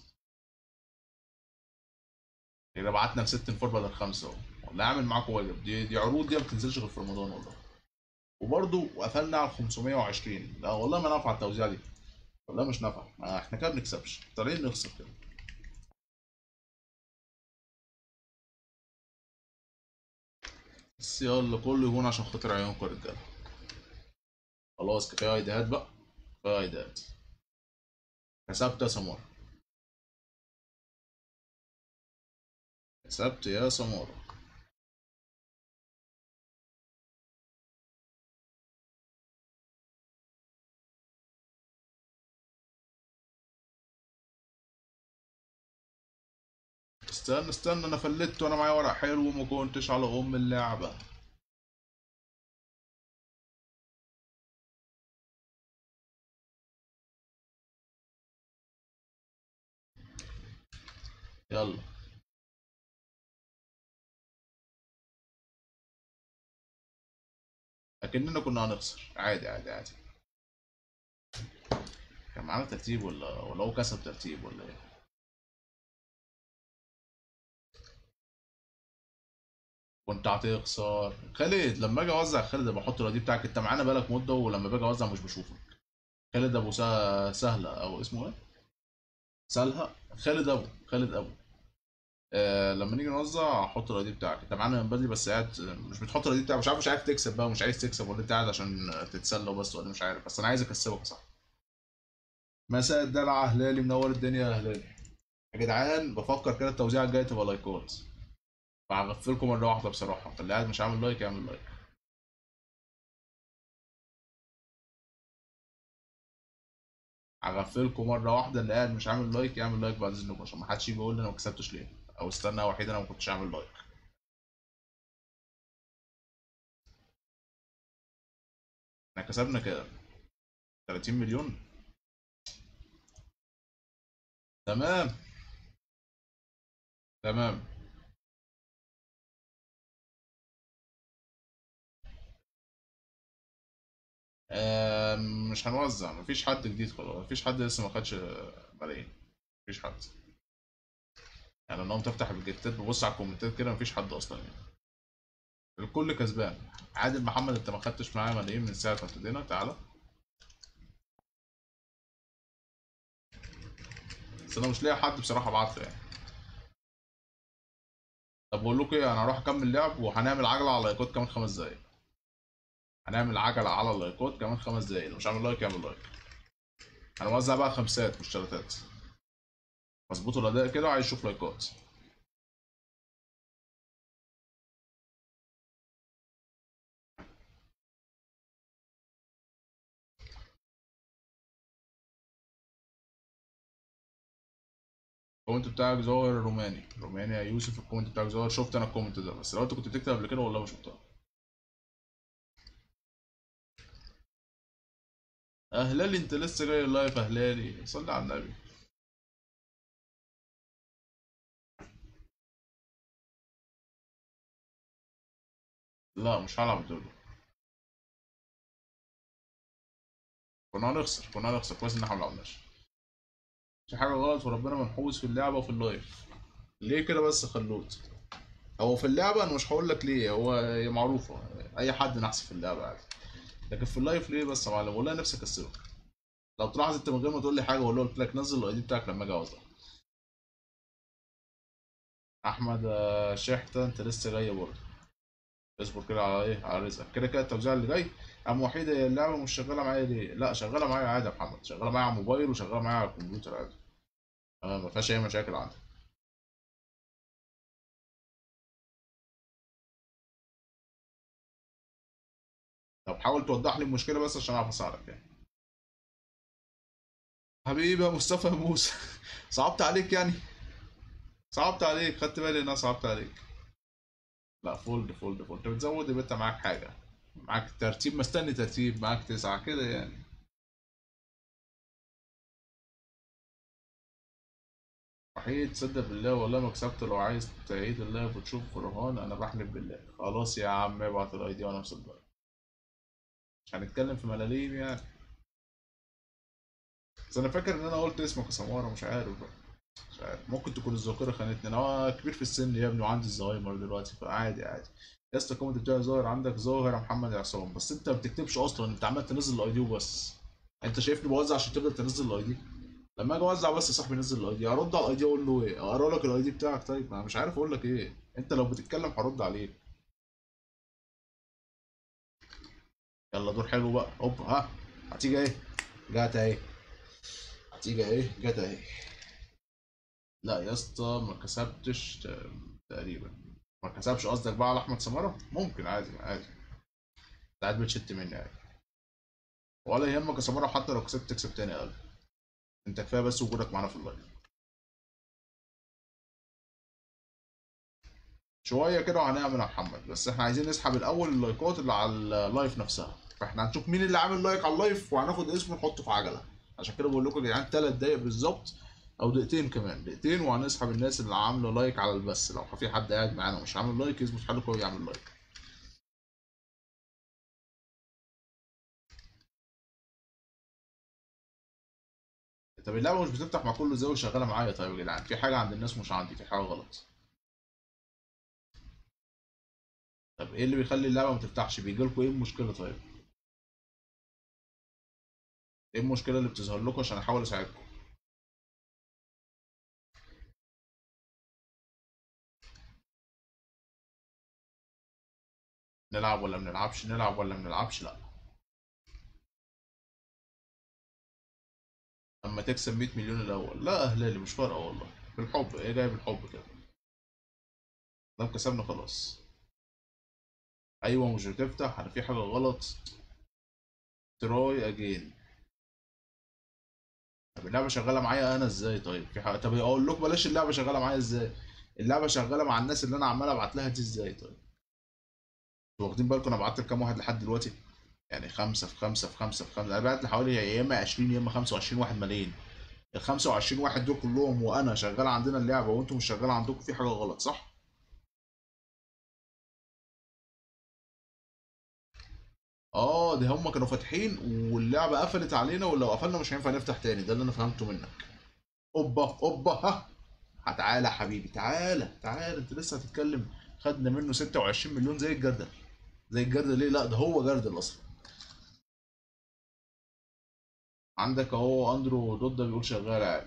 كده بعتنا لست نفار بدل خمسه اهو والله عامل معاكم واجب دي دي عروض دي ما بتنزلش غير في رمضان والله وبرضه قفلنا على 520 لا والله ما نافعه التوزيع دي والله مش نافعه ما احنا كده بنكسبش طالعين نخسر كده بس يلا كله يهون عشان خاطر عيونكم يا رجاله خلاص كفايه ايديهات بقى كفايه ايديهات كسبت يا سمارة كسبت يا سمارة استنى استنى انا فلت وانا معايا ورق حلو وما كنتش على ام اللعبة يلا اكننا كنا هنخسر عادي عادي عادي كان معانا ترتيب ولا ولا هو كسب ترتيب ولا ايه كنت هتخسر خالد لما اجي اوزع خالد بحط الرديف بتاعك انت معانا بقالك مده ولما باجي اوزع مش بشوفك خالد ابو سه- سهله او اسمه ايه سهلها خالد ابو خالد ابو آه لما نيجي نوزع احط الرديف بتاعك انت معانا من بدري بس قاعد مش بتحط الرديف بتاعك مش عارف مش عارف تكسب بقى مش عايز تكسب ولا انت قاعد عشان تتسلى وبس ولا مش عارف بس انا عايز اكسبك يا صاحبي مساء الدلع هلالي منور الدنيا يا هلالي يا جدعان بفكر كده التوزيع الجاي تبقى لايكات فهغفلكم مره واحده بصراحه فاللي قاعد مش عامل لايك يعمل لايك هغفلكم مره واحده اللي قاعد مش عامل لايك يعمل لايك بعد اذنكم عشان ما حدش يجي يقول لي انا ما كسبتش ليه او استنى وحيد انا ما كنتش عامل لايك احنا كسبنا كده 30 مليون تمام تمام آم، مش هنوزع مفيش حد جديد خلاص مفيش حد لسه ما خدش ملايين مفيش حد يعني لو انت تفتح الجيتات ببص على الكومنتات كده مفيش حد اصلا يعني الكل كسبان عادل محمد انت ما خدتش معايا ملايين من ساعه ما ابتدينا تعالى بس انا مش لاقي حد بصراحه ابعت له يعني طب بقول لكم ايه انا هروح اكمل لعب وهنعمل عجله على لايكات كمان خمس دقايق هنعمل عجله على اللايكات كمان خمس دقايق اللي مش عامل لايك يعمل لايك هنوزع بقى خمسات مش تلاتات اظبطوا الاداء كده وعايز اشوف لايكات الكومنت بتاعك ظاهر روماني روماني يا يوسف الكومنت بتاعك ظاهر شفت انا الكومنت ده بس لو انت كنت بتكتب قبل كده والله ما شفتها اهلالي انت لسه جاي اللايف اهلالي صلي على النبي لا مش هلعب الدوري كنا هنخسر كنا هنخسر كويس ان احنا ملعبناش في حاجة غلط وربنا منحوس في اللعبة وفي اللايف ليه كده بس خلوت هو في اللعبة انا مش هقول لك ليه هو هي معروفة اي حد نحس في اللعبة عادي لكن في اللايف ليه بس يا معلم والله نفسي اكسبك لو تلاحظ انت من غير ما تقول لي حاجة والله قلت لك نزل الاي دي بتاعك لما اجي اوزع احمد آه، شحتة انت لسه جاي برضه اصبر كده على ايه على رزقك كده كده التوزيع اللي جاي قام وحيد هي اللعبه مش شغاله معايا ليه لا شغاله معايا عادي يا محمد شغاله معايا على الموبايل وشغاله معايا على الكمبيوتر عادي آه، ما فيهاش اي مشاكل عندي طب حاول توضح لي المشكله بس عشان اعرف اساعدك يعني حبيبي يا مصطفى يا موسى صعبت عليك يعني صعبت عليك خدت بالي ان انا صعبت عليك لا فولد فولد فولد انت بتزود يبقى انت معاك حاجه معاك ترتيب مستني ترتيب معاك تسعة كده يعني وحيد تصدق بالله والله ما كسبت لو عايز تعيد اللايف وتشوف رهان انا بحلف بالله خلاص يا عم ابعت الاي دي وانا مصدق مش هنتكلم في ملاليم يعني بس انا فاكر ان انا قلت اسمك يا سمارة مش عارف بقى مش عارف ممكن تكون الذاكرة خانتني انا كبير في السن يا ابني وعندي الزهايمر دلوقتي فعادي عادي يا اسطى الكومنت بتاعي ظاهر عندك ظاهر يا محمد عصام بس انت ما بتكتبش اصلا انت عمال تنزل الاي دي وبس انت شايفني بوزع عشان تقدر تنزل الاي دي لما اجي اوزع بس يا صاحبي نزل الاي دي ارد على الاي دي اقول له ايه اقرا لك الاي دي بتاعك طيب ما أنا مش عارف اقول لك ايه انت لو بتتكلم هرد عليك يلا دور حلو بقى هوب ها هتيجي ايه جات اهي هتيجي ايه جات اهي لا يا اسطى ما كسبتش ت- تقريبا ما كسبش قصدك بقى على احمد سماره ممكن عادي عادي ساعات بتشت مني عادي ولا يهمك يا سماره حتى لو كسبت تكسب تاني اقل انت كفايه بس وجودك معانا في اللايف شويه كده وهنعمل يا محمد بس احنا عايزين نسحب الاول اللايكات اللي على اللايف نفسها فاحنا هنشوف مين اللي عامل لايك على اللايف وهناخد اسمه نحطه في عجله عشان كده بقول لكم يا جدعان ثلاث دقايق بالظبط او دقيقتين كمان دقيقتين وهنسحب الناس اللي عامله لايك على البث لو في حد قاعد معانا ومش عامل لايك يثبت حاله كويس يعمل لايك طب اللعبه مش بتفتح مع كله زي وشغاله معايا طيب يا جدعان في حاجه عند الناس مش عندي في حاجه غلط طب ايه اللي بيخلي اللعبه ما تفتحش بيجي لكم ايه المشكله طيب ايه المشكله اللي بتظهر لكم عشان احاول اساعدكم نلعب ولا ما نلعبش نلعب ولا ما نلعبش لا اما تكسب 100 مليون الاول لا اهلالي مش فارقه والله بالحب ايه جاي بالحب كده لو كسبنا خلاص ايوه مش بتفتح انا في حاجه غلط تراي اجين طب اللعبه شغاله معايا انا ازاي طيب في حاجه طب اقول لكم بلاش اللعبه شغاله معايا ازاي اللعبه شغاله مع الناس اللي انا عمال ابعت لها دي ازاي طيب انتوا واخدين بالكم انا بعت لكام واحد لحد دلوقتي يعني خمسة في خمسة في خمسة في خمسة أنا بعت لحوالي يا إما 20 يا إما 25 واحد ملايين ال 25 واحد دول كلهم وأنا شغال عندنا اللعبة وأنتم مش شغال عندكم في حاجة غلط صح؟ اه ده هم كانوا فاتحين واللعبة قفلت علينا ولو قفلنا مش هينفع نفتح تاني ده اللي أنا فهمته منك اوبا اوبا ها تعالى يا حبيبي تعالى تعالى انت لسه هتتكلم خدنا منه 26 مليون زي الجردل زي الجردل ليه لا ده هو جردل اصلا عندك اهو اندرو دودا بيقول شغال عادي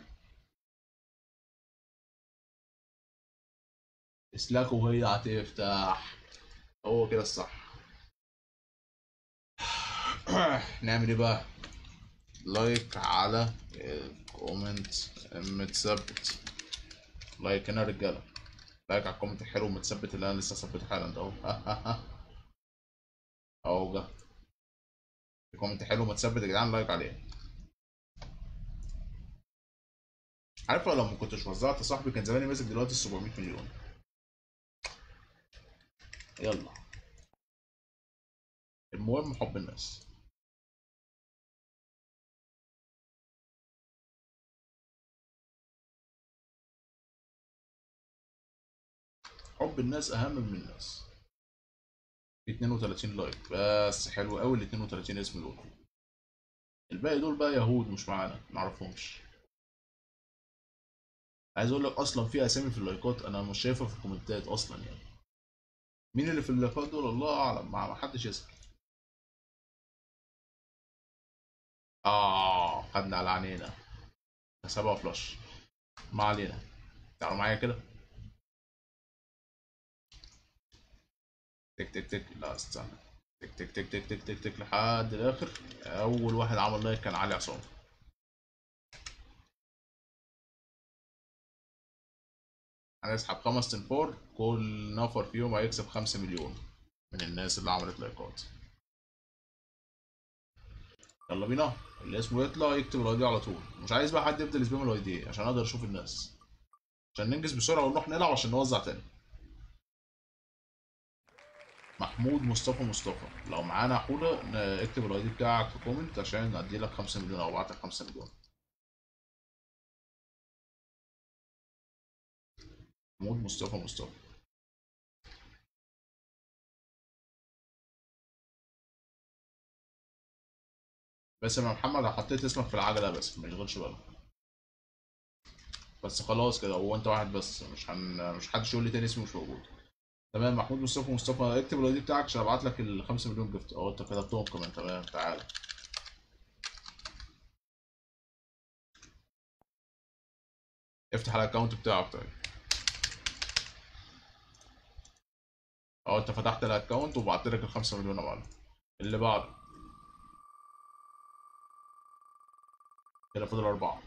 اسلاك وهي هتفتح هو كده الصح نعمل ايه بقى لايك على الكومنت متثبت لايك هنا يا رجاله لايك على الكومنت الحلو متثبت اللي انا لسه ثبته حالا ده اهو ها ها ها اهو جه الكومنت حلو متثبت يا جدعان لايك عليه عارف لو ما كنتش وزعت يا صاحبي كان زماني ماسك دلوقتي 700 مليون يلا المهم حب الناس حب الناس اهم من الناس في 32 لايك بس حلو قوي ال 32 اسم دول الباقي دول بقى يهود مش معانا معرفهمش عايز اقول لك اصلا في اسامي في اللايكات انا مش شايفها في الكومنتات اصلا يعني مين اللي في اللايكات دول الله اعلم ما ما حدش يسال اه خدنا على عينينا حسابها فلاش ما علينا تعالوا معايا كده تك تك تك لا استنى تك تك تك تك تك تك تك لحد الاخر اول واحد عمل لايك كان علي عصام هنسحب خمس تنفور كل نفر فيهم هيكسب خمسة مليون من الناس اللي عملت لايكات يلا بينا اللي اسمه يطلع يكتب الاي دي على طول مش عايز بقى حد يفضل يسبام الاي دي عشان اقدر اشوف الناس عشان ننجز بسرعه ونروح نلعب عشان نوزع تاني محمود مصطفى مصطفى لو معانا حوده ن- اكتب الاي دي بتاعك في كومنت عشان ادي لك 5 مليون او ابعت لك 5 مليون محمود مصطفى مصطفى بس يا محمد لو حطيت اسمك في العجله بس ما يشغلش بالك بس خلاص كده هو انت واحد بس مش هن... مش حدش يقول لي تاني اسمي مش موجود تمام محمود مصطفى مصطفى اكتب الاي دي بتاعك عشان ابعت لك ال 5 مليون جفت اه انت كتبتهم كمان تمام تعالى افتح الاكونت بتاعك طيب اه انت فتحت الاكونت وبعت لك ال 5 مليون يا معلم اللي بعده كده فاضل اربعه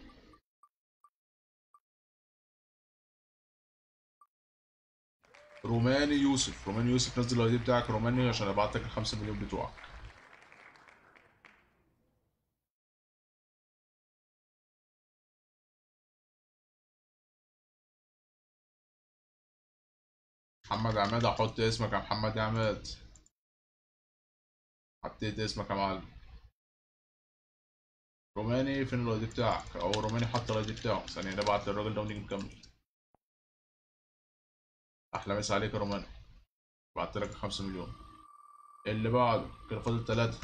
روماني يوسف روماني يوسف نزل الاي دي بتاعك روماني عشان ابعت لك ال 5 مليون بتوعك محمد عماد احط اسمك يا محمد عماد حطيت اسمك يا معلم روماني فين الاي دي بتاعك او روماني حط الاي دي بتاعه ثانية نبعت للراجل ده ونيجي نكمل احلى مسا عليك يا روماني بعت لك 5 مليون اللي بعده كده فاضل ثلاثة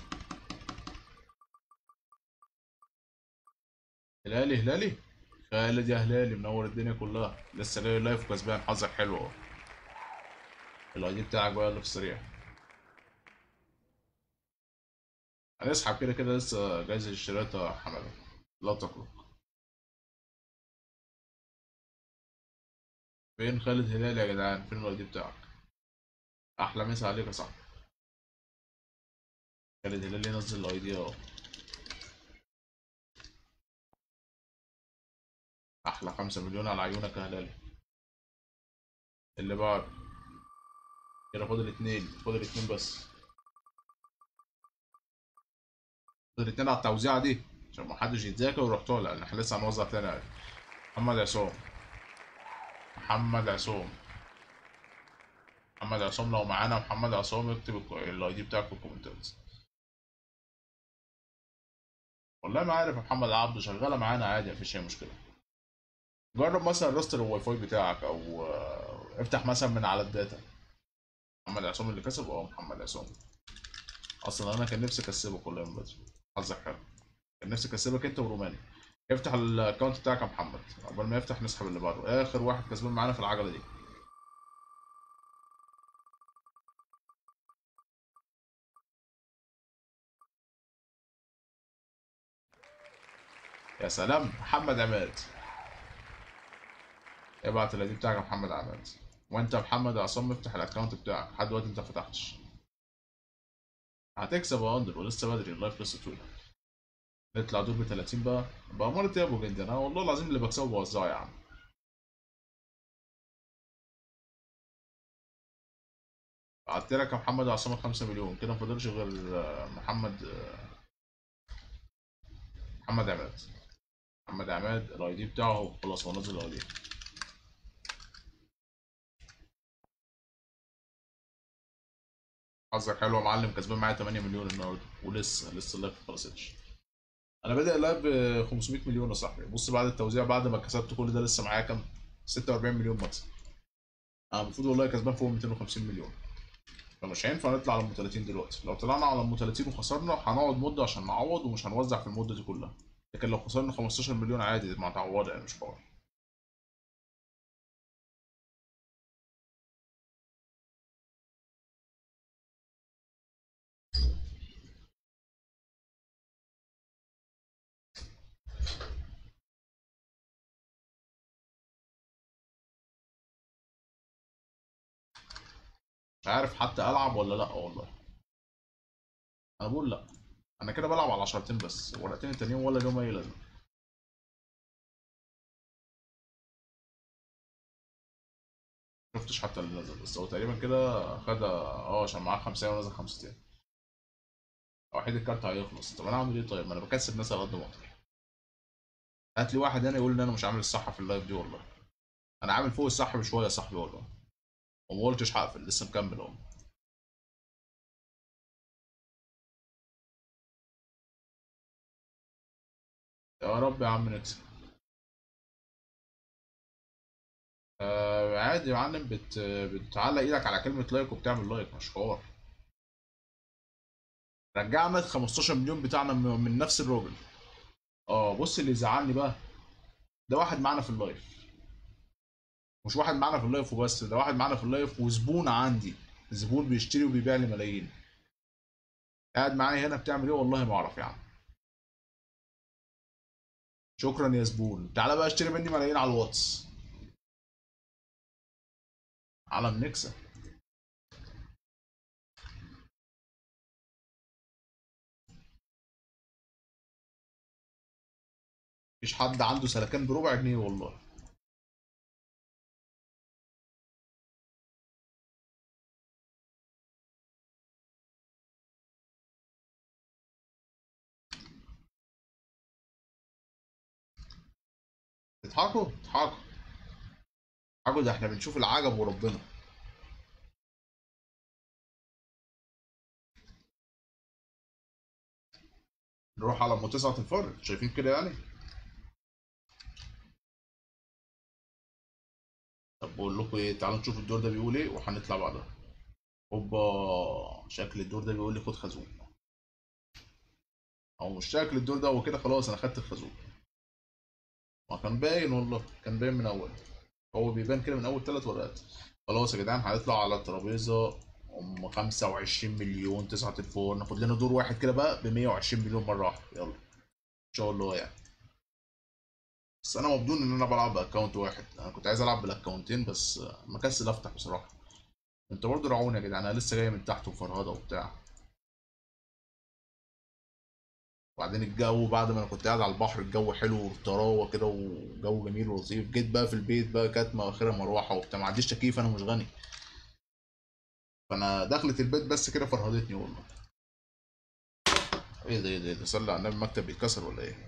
هلالي هلالي خالد يا هلالي منور الدنيا كلها لسه جاي لايف وكسبان حظك حلو اهو الاي دي بتاعك بقى اللي في السريع هنسحب كده كده لسه جايزة الاشتراك يا حمادة لا تقلق فين خالد هلال يا جدعان فين الاي دي بتاعك احلى مسا عليك يا صاحبي خالد هلال ينزل الاي دي اهو احلى خمسة مليون على عيونك يا هلال اللي بعد كده فاضل اتنين فاضل اتنين بس فاضل اتنين على التوزيعة دي عشان محدش يتذاكر ويروح طالع لان احنا لسه هنوزع تاني محمد عصام محمد عصام محمد عصام لو معانا محمد عصام اكتب الاي دي بتاعك في الكومنتات والله ما عارف يا محمد عبده شغاله معانا عادي مفيش اي مشكله جرب مثلا راستر الواي فاي بتاعك او آه، افتح مثلا من على الداتا محمد عصام اللي كسب اه محمد عصام اصلا انا كان نفسي اكسبه كل من بدري حظك حلو كان نفسي اكسبك انت وروماني افتح الاكونت بتاعك يا محمد قبل ما يفتح نسحب اللي بعده اخر واحد كسبان معانا في العجله دي يا سلام محمد عماد ابعت الاي دي بتاعك يا محمد عماد وانت يا محمد عصام افتح الاكونت بتاعك لحد دلوقتي انت فتحتش هتكسب يا اندر ولسه بدري اللايف لسه طويل نطلع دور ب 30 بقى بقى مرة يا ابو جندي انا والله العظيم اللي بكسبه بوزعه يا عم بعت لك يا محمد عصام 5 مليون كده ما فاضلش غير آه، محمد آه، محمد عماد محمد عماد الاي دي بتاعه اهو خلاص هو نزل الاي دي حظك حلو يا معلم كسبان معايا 8 مليون النهارده ولسه لسه اللايف ما خلصتش انا بادئ اللايف ب 500 مليون يا صاحبي بص بعد التوزيع بعد ما كسبت كل ده لسه معايا كام 46 مليون مكسب انا المفروض والله كسبان فوق 250 مليون فمش هينفع نطلع على ام 30 دلوقتي لو طلعنا على ام 30 وخسرنا هنقعد مده عشان نعوض ومش هنوزع في المده دي كلها لكن لو خسرنا 15 مليون عادي ما تعوض يعني مش حوار مش عارف حتى العب ولا لا والله انا بقول لا انا كده بلعب على عشرتين بس ورقتين التانيين ولا ليهم اي لازمه شفتش حتى اللي نزل بس هو تقريبا كده خد اه عشان معاه خمسة ونزل خمستين وحيد الكارت هيخلص طب انا اعمل ايه طيب ما انا بكسب ناس على قد ما اقدر هات لي واحد هنا يقول ان انا مش عامل الصح في اللايف دي والله انا عامل فوق الصح بشويه يا صاحبي والله وما قلتش هقفل لسه مكمل اهو يا رب يا عم نكسب آه عادي يا معلم بت... بتعلق ايدك على كلمة لايك وبتعمل لايك مش حوار رجعنا ال 15 مليون بتاعنا من من نفس الراجل اه بص اللي زعلني بقى ده واحد معانا في اللايف مش واحد معانا في اللايف وبس ده واحد معانا في اللايف وزبون عندي زبون بيشتري وبيبيع لي ملايين قاعد معايا هنا بتعمل ايه والله ما اعرف يا عم شكرا يا زبون تعالى بقى اشتري مني ملايين على الواتس علم نكسة مفيش حد عنده سلكان بربع جنيه والله تضحكوا تضحكوا تضحكوا ده احنا بنشوف العجب وربنا نروح على ام تسعة الفرد شايفين كده يعني طب بقول لكم ايه تعالوا نشوف الدور ده بيقول ايه وهنطلع بعدها هوبا شكل الدور ده بيقول لي خد خازوق او مش شكل الدور ده هو كده خلاص انا خدت الخازوق ما كان باين والله كان باين من اول هو بيبان كده من اول ثلاث ورقات خلاص يا جدعان هنطلع على الترابيزه ام 25 مليون تسعة تليفون ناخد لنا دور واحد كده بقى ب 120 مليون مره واحده يلا ان شاء الله يعني بس انا مبدون ان انا بلعب باكونت واحد انا كنت عايز العب بالاكونتين بس مكسل افتح بصراحه انت برضه رعوني يا جدعان انا لسه جاي من تحت وفرهده وبتاع وبعدين الجو بعد ما انا كنت قاعد على البحر الجو حلو وطراوه كده وجو جميل ولطيف جيت بقى في البيت بقى كاتمه واخرها مروحه وبتاع ما عنديش تكييف انا مش غني فانا دخلت البيت بس كده فرهدتني والله ايه ده ايه ده ايه ده صلي على النبي المكتب بيتكسر ولا ايه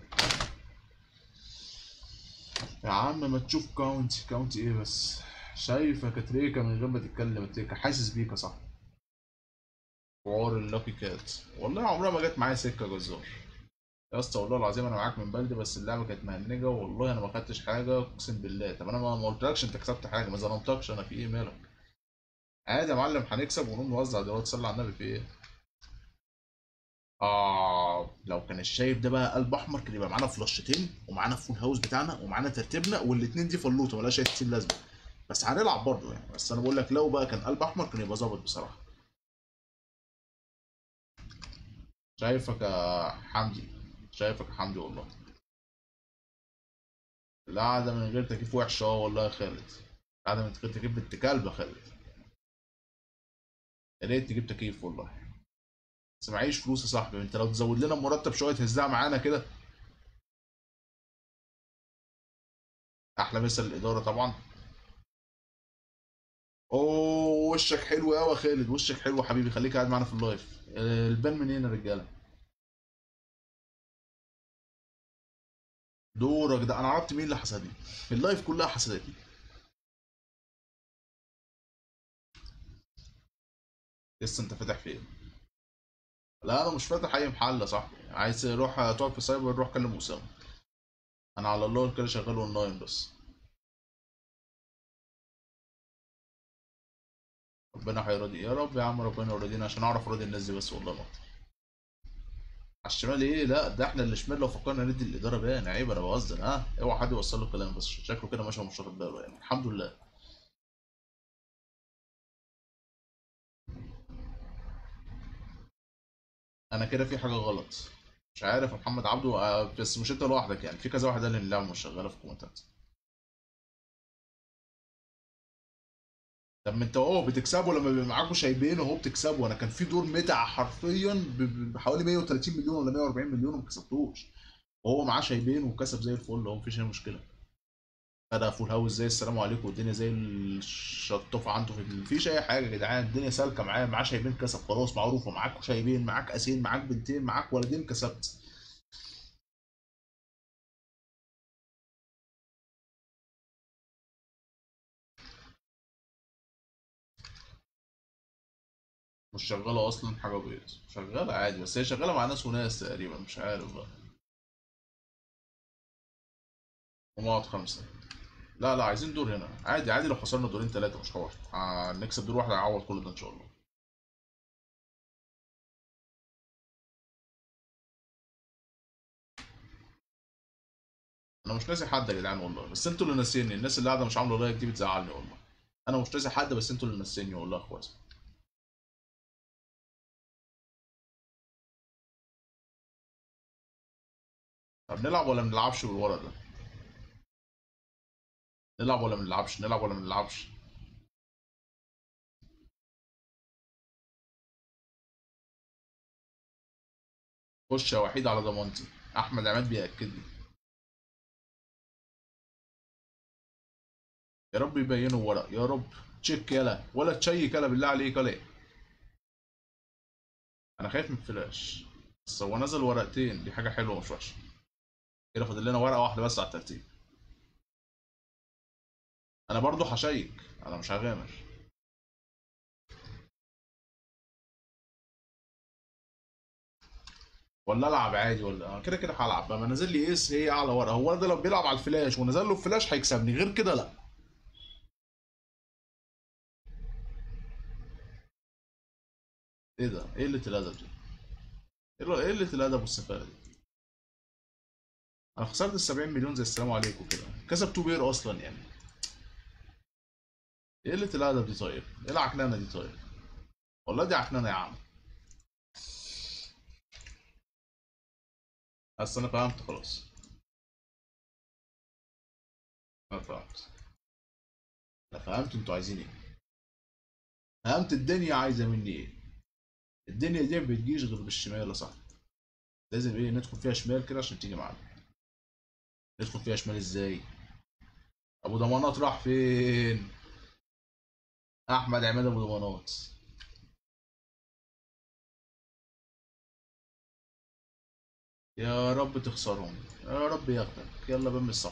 يا عم ما تشوف كاونتي كاونتي ايه بس شايفك يا تريكا من غير ما تتكلم يا تريكا حاسس بيك يا صاحبي حوار اللاكي كات والله عمرها ما جت معايا سكه جزار يا اسطى والله العظيم انا معاك من بلدي بس اللعبه كانت مهنجه والله انا ما خدتش حاجه اقسم بالله طب انا ما ما قلتلكش انت كسبت حاجه ما ظلمتكش انا في ايه مالك عادي يا معلم هنكسب ونقوم نوزع دلوقتي صلي على النبي في ايه اه لو كان الشايب ده بقى قلب احمر كان يبقى معانا فلاشتين ومعانا فول هاوس بتاعنا ومعانا ترتيبنا والاتنين دي فلوطه ملهاش اي ستين لازمه بس هنلعب برضه يعني بس انا بقول لك لو بقى كان قلب احمر كان يبقى ظابط بصراحه شايفك يا حمدي شايفك يا حمدي والله القعدة من غير تكييف وحشة اه والله يا خالد القعدة من غير تكييف بنت كلب يا خالد يا ريت تجيب تكييف والله بس معيش فلوس يا صاحبي انت لو تزود لنا مرتب شوية هزها معانا كده احلى مثل الإدارة طبعا اوه وشك حلو قوي يا خالد وشك حلو يا حبيبي خليك قاعد معانا في اللايف آه، البان منين يا رجالة دورك ده انا عرفت مين اللي حسدني اللايف كلها حسدتني لسه انت فاتح فين لا انا مش فاتح اي محل يا صاحبي عايز تروح تقعد في سايبر روح كلم اسامه انا على الله كده شغال اونلاين بس ربنا هيرضي يا رب يا عم ربنا يرضينا عشان اعرف ارضي الناس دي بس والله ما أكتر. على الشمال ايه لا ده احنا اللي شمال لو فكرنا ندي الاداره بيان عيب انا بهزر ها اوعى حد يوصل له كلام بس شكله كده ماشي مش واخد باله يعني الحمد لله انا كده في حاجه غلط مش عارف يا محمد عبده آه، بس مش انت لوحدك يعني في كذا واحد قال ان اللعبه مش شغاله في الكومنتات طب ما انت اهو بتكسبوا لما بيبقى معاكوا شايبين اهو بتكسبوا انا كان في دور متع حرفيا ب- ب- بحوالي 130 مليون ولا 140 مليون وما كسبتوش وهو معاه شايبين وكسب زي الفل اهو مفيش اي مشكله خدها فول هاوس زي السلام عليكم والدنيا زي الشطوفه عنده في مفيش اي حاجه يا جدعان الدنيا سالكه معاه معاه شايبين كسب خلاص معروفه معاك شايبين معاك اسين معاك بنتين معاك ولدين كسبت مش شغاله اصلا حاجه بيض شغاله عادي بس هي شغاله مع ناس وناس تقريبا مش عارف بقى ومقعد خمسه لا لا عايزين دور هنا عادي عادي لو خسرنا دورين ثلاثه مش حوار هنكسب دور واحد هيعوض كل ده ان شاء الله انا مش ناسي حد يا جدعان والله بس انتوا اللي ناسيني الناس اللي قاعده مش عامله لايك دي بتزعلني والله انا مش ناسي حد بس انتوا اللي ناسيني والله يا اخواتي طب نلعب ولا ما نلعبش بالورق ده نلعب ولا ما نلعبش نلعب ولا ما نلعبش خش يا وحيد على ضمانتي احمد عماد بياكد لي يا رب يبينوا ورق يا رب تشيك يلا ولا تشيك يلا بالله عليك ولا إيه؟ انا خايف من الفلاش بس هو نزل ورقتين دي حاجه حلوه مش وحشه كده فاضل لنا ورقه واحده بس على الترتيب انا برضو هشيك انا مش هغامر ولا العب عادي ولا أنا كده كده هلعب بقى ما نزل لي اس هي اعلى ورقه هو ده لو بيلعب على الفلاش ونزل له الفلاش هيكسبني غير كده لا ايه ده ايه قله الادب دي ايه ال- إيه قله الادب والسفاله دي انا خسرت ال 70 مليون زي السلام عليكم كده كسب تو بير اصلا يعني ايه قله الادب دي طيب ايه العكنانه دي طيب والله دي عكنانه يا عم بس انا فهمت خلاص انا فهمت انا فهمت انتوا عايزين ايه فهمت الدنيا عايزه مني ايه الدنيا دي ما بتجيش غير بالشمال يا صاحبي لازم ايه ندخل فيها شمال كده عشان تيجي معانا ندخل فيها شمال ازاي ابو ضمانات راح فين احمد عماد ابو ضمانات يا رب تخسرهم يا رب ياخدك يلا بم الصح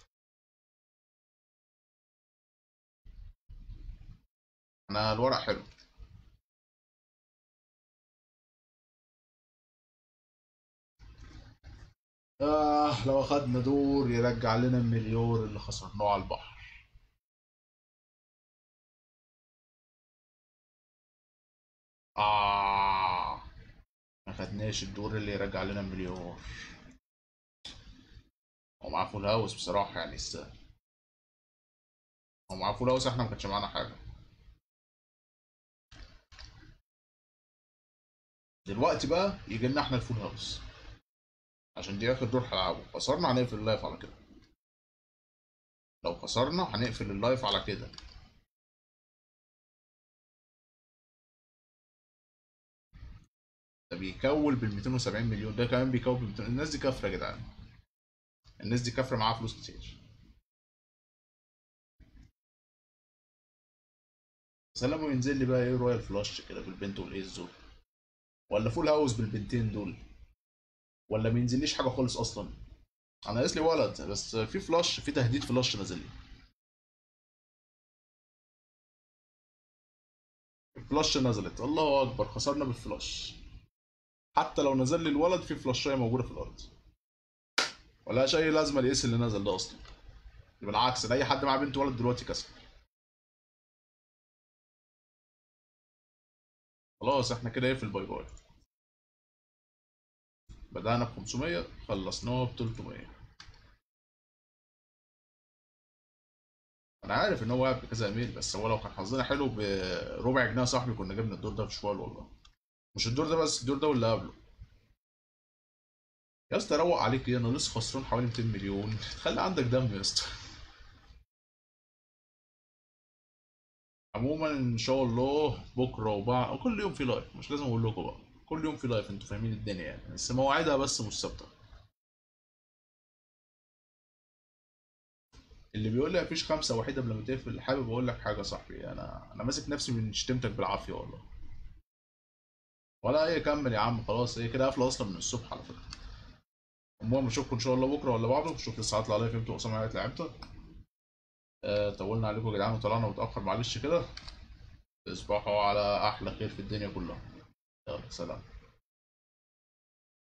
انا الورق حلو آه لو أخدنا دور يرجع لنا المليون اللي خسرناه على البحر آه ما خدناش الدور اللي يرجع لنا المليون هو معاه فول هاوس بصراحة يعني يستاهل هو معاه فول هاوس احنا ما كانش معانا حاجة دلوقتي بقى يجي لنا احنا الفول هاوس عشان دي آخر دور هلعبه خسرنا هنقفل اللايف على كده لو خسرنا هنقفل اللايف على كده ده بيكول بال 270 مليون ده كمان بيكول بال 200 الناس دي كافره يا جدعان الناس دي كافره معاها فلوس كتير سلام وينزل لي بقى ايه رويال فلاش كده بالبنت والايس دول ولا فول هاوس بالبنتين دول ولا ما ينزليش حاجه خالص اصلا انا ناقص لي ولد بس في فلاش في تهديد فلاش نازل لي الفلاش نزلت الله اكبر خسرنا بالفلاش حتى لو نزل لي الولد في فلاشايه موجوده في الارض ولا اي لازمه اليس اللي نزل ده اصلا بالعكس ده اي حد معاه بنت ولد دلوقتي كسب خلاص احنا كده ايه في الباي باي بدأنا ب 500 خلصناه ب 300 انا عارف ان هو واقع بكذا ايميل بس هو لو كان حظنا حلو بربع جنيه يا صاحبي كنا جبنا الدور ده في شوال والله مش الدور ده بس الدور ده واللي قبله يا اسطى روق عليك ايه انا لسه خسران حوالي 200 مليون خلي عندك دم يا اسطى عموما ان شاء الله بكره وبعد كل يوم في لايف مش لازم اقول لكم بقى كل يوم في لايف انتوا فاهمين الدنيا يعني بس مواعيدها بس مش ثابته اللي بيقول لي مفيش خمسه وحيده قبل ما تقفل حابب اقول لك حاجه يا صاحبي انا انا ماسك نفسي من شتمتك بالعافيه والله ولا ايه كمل يا عم خلاص هي كده قافله اصلا من الصبح على فكره المهم اشوفكم ان شاء الله بكره ولا بعده شوف الساعات اللي عليا فهمتوا اسامه قالت لي امتى آه طولنا عليكم يا جدعان وطلعنا متاخر معلش كده تصبحوا على احلى خير في الدنيا كلها يلا سلام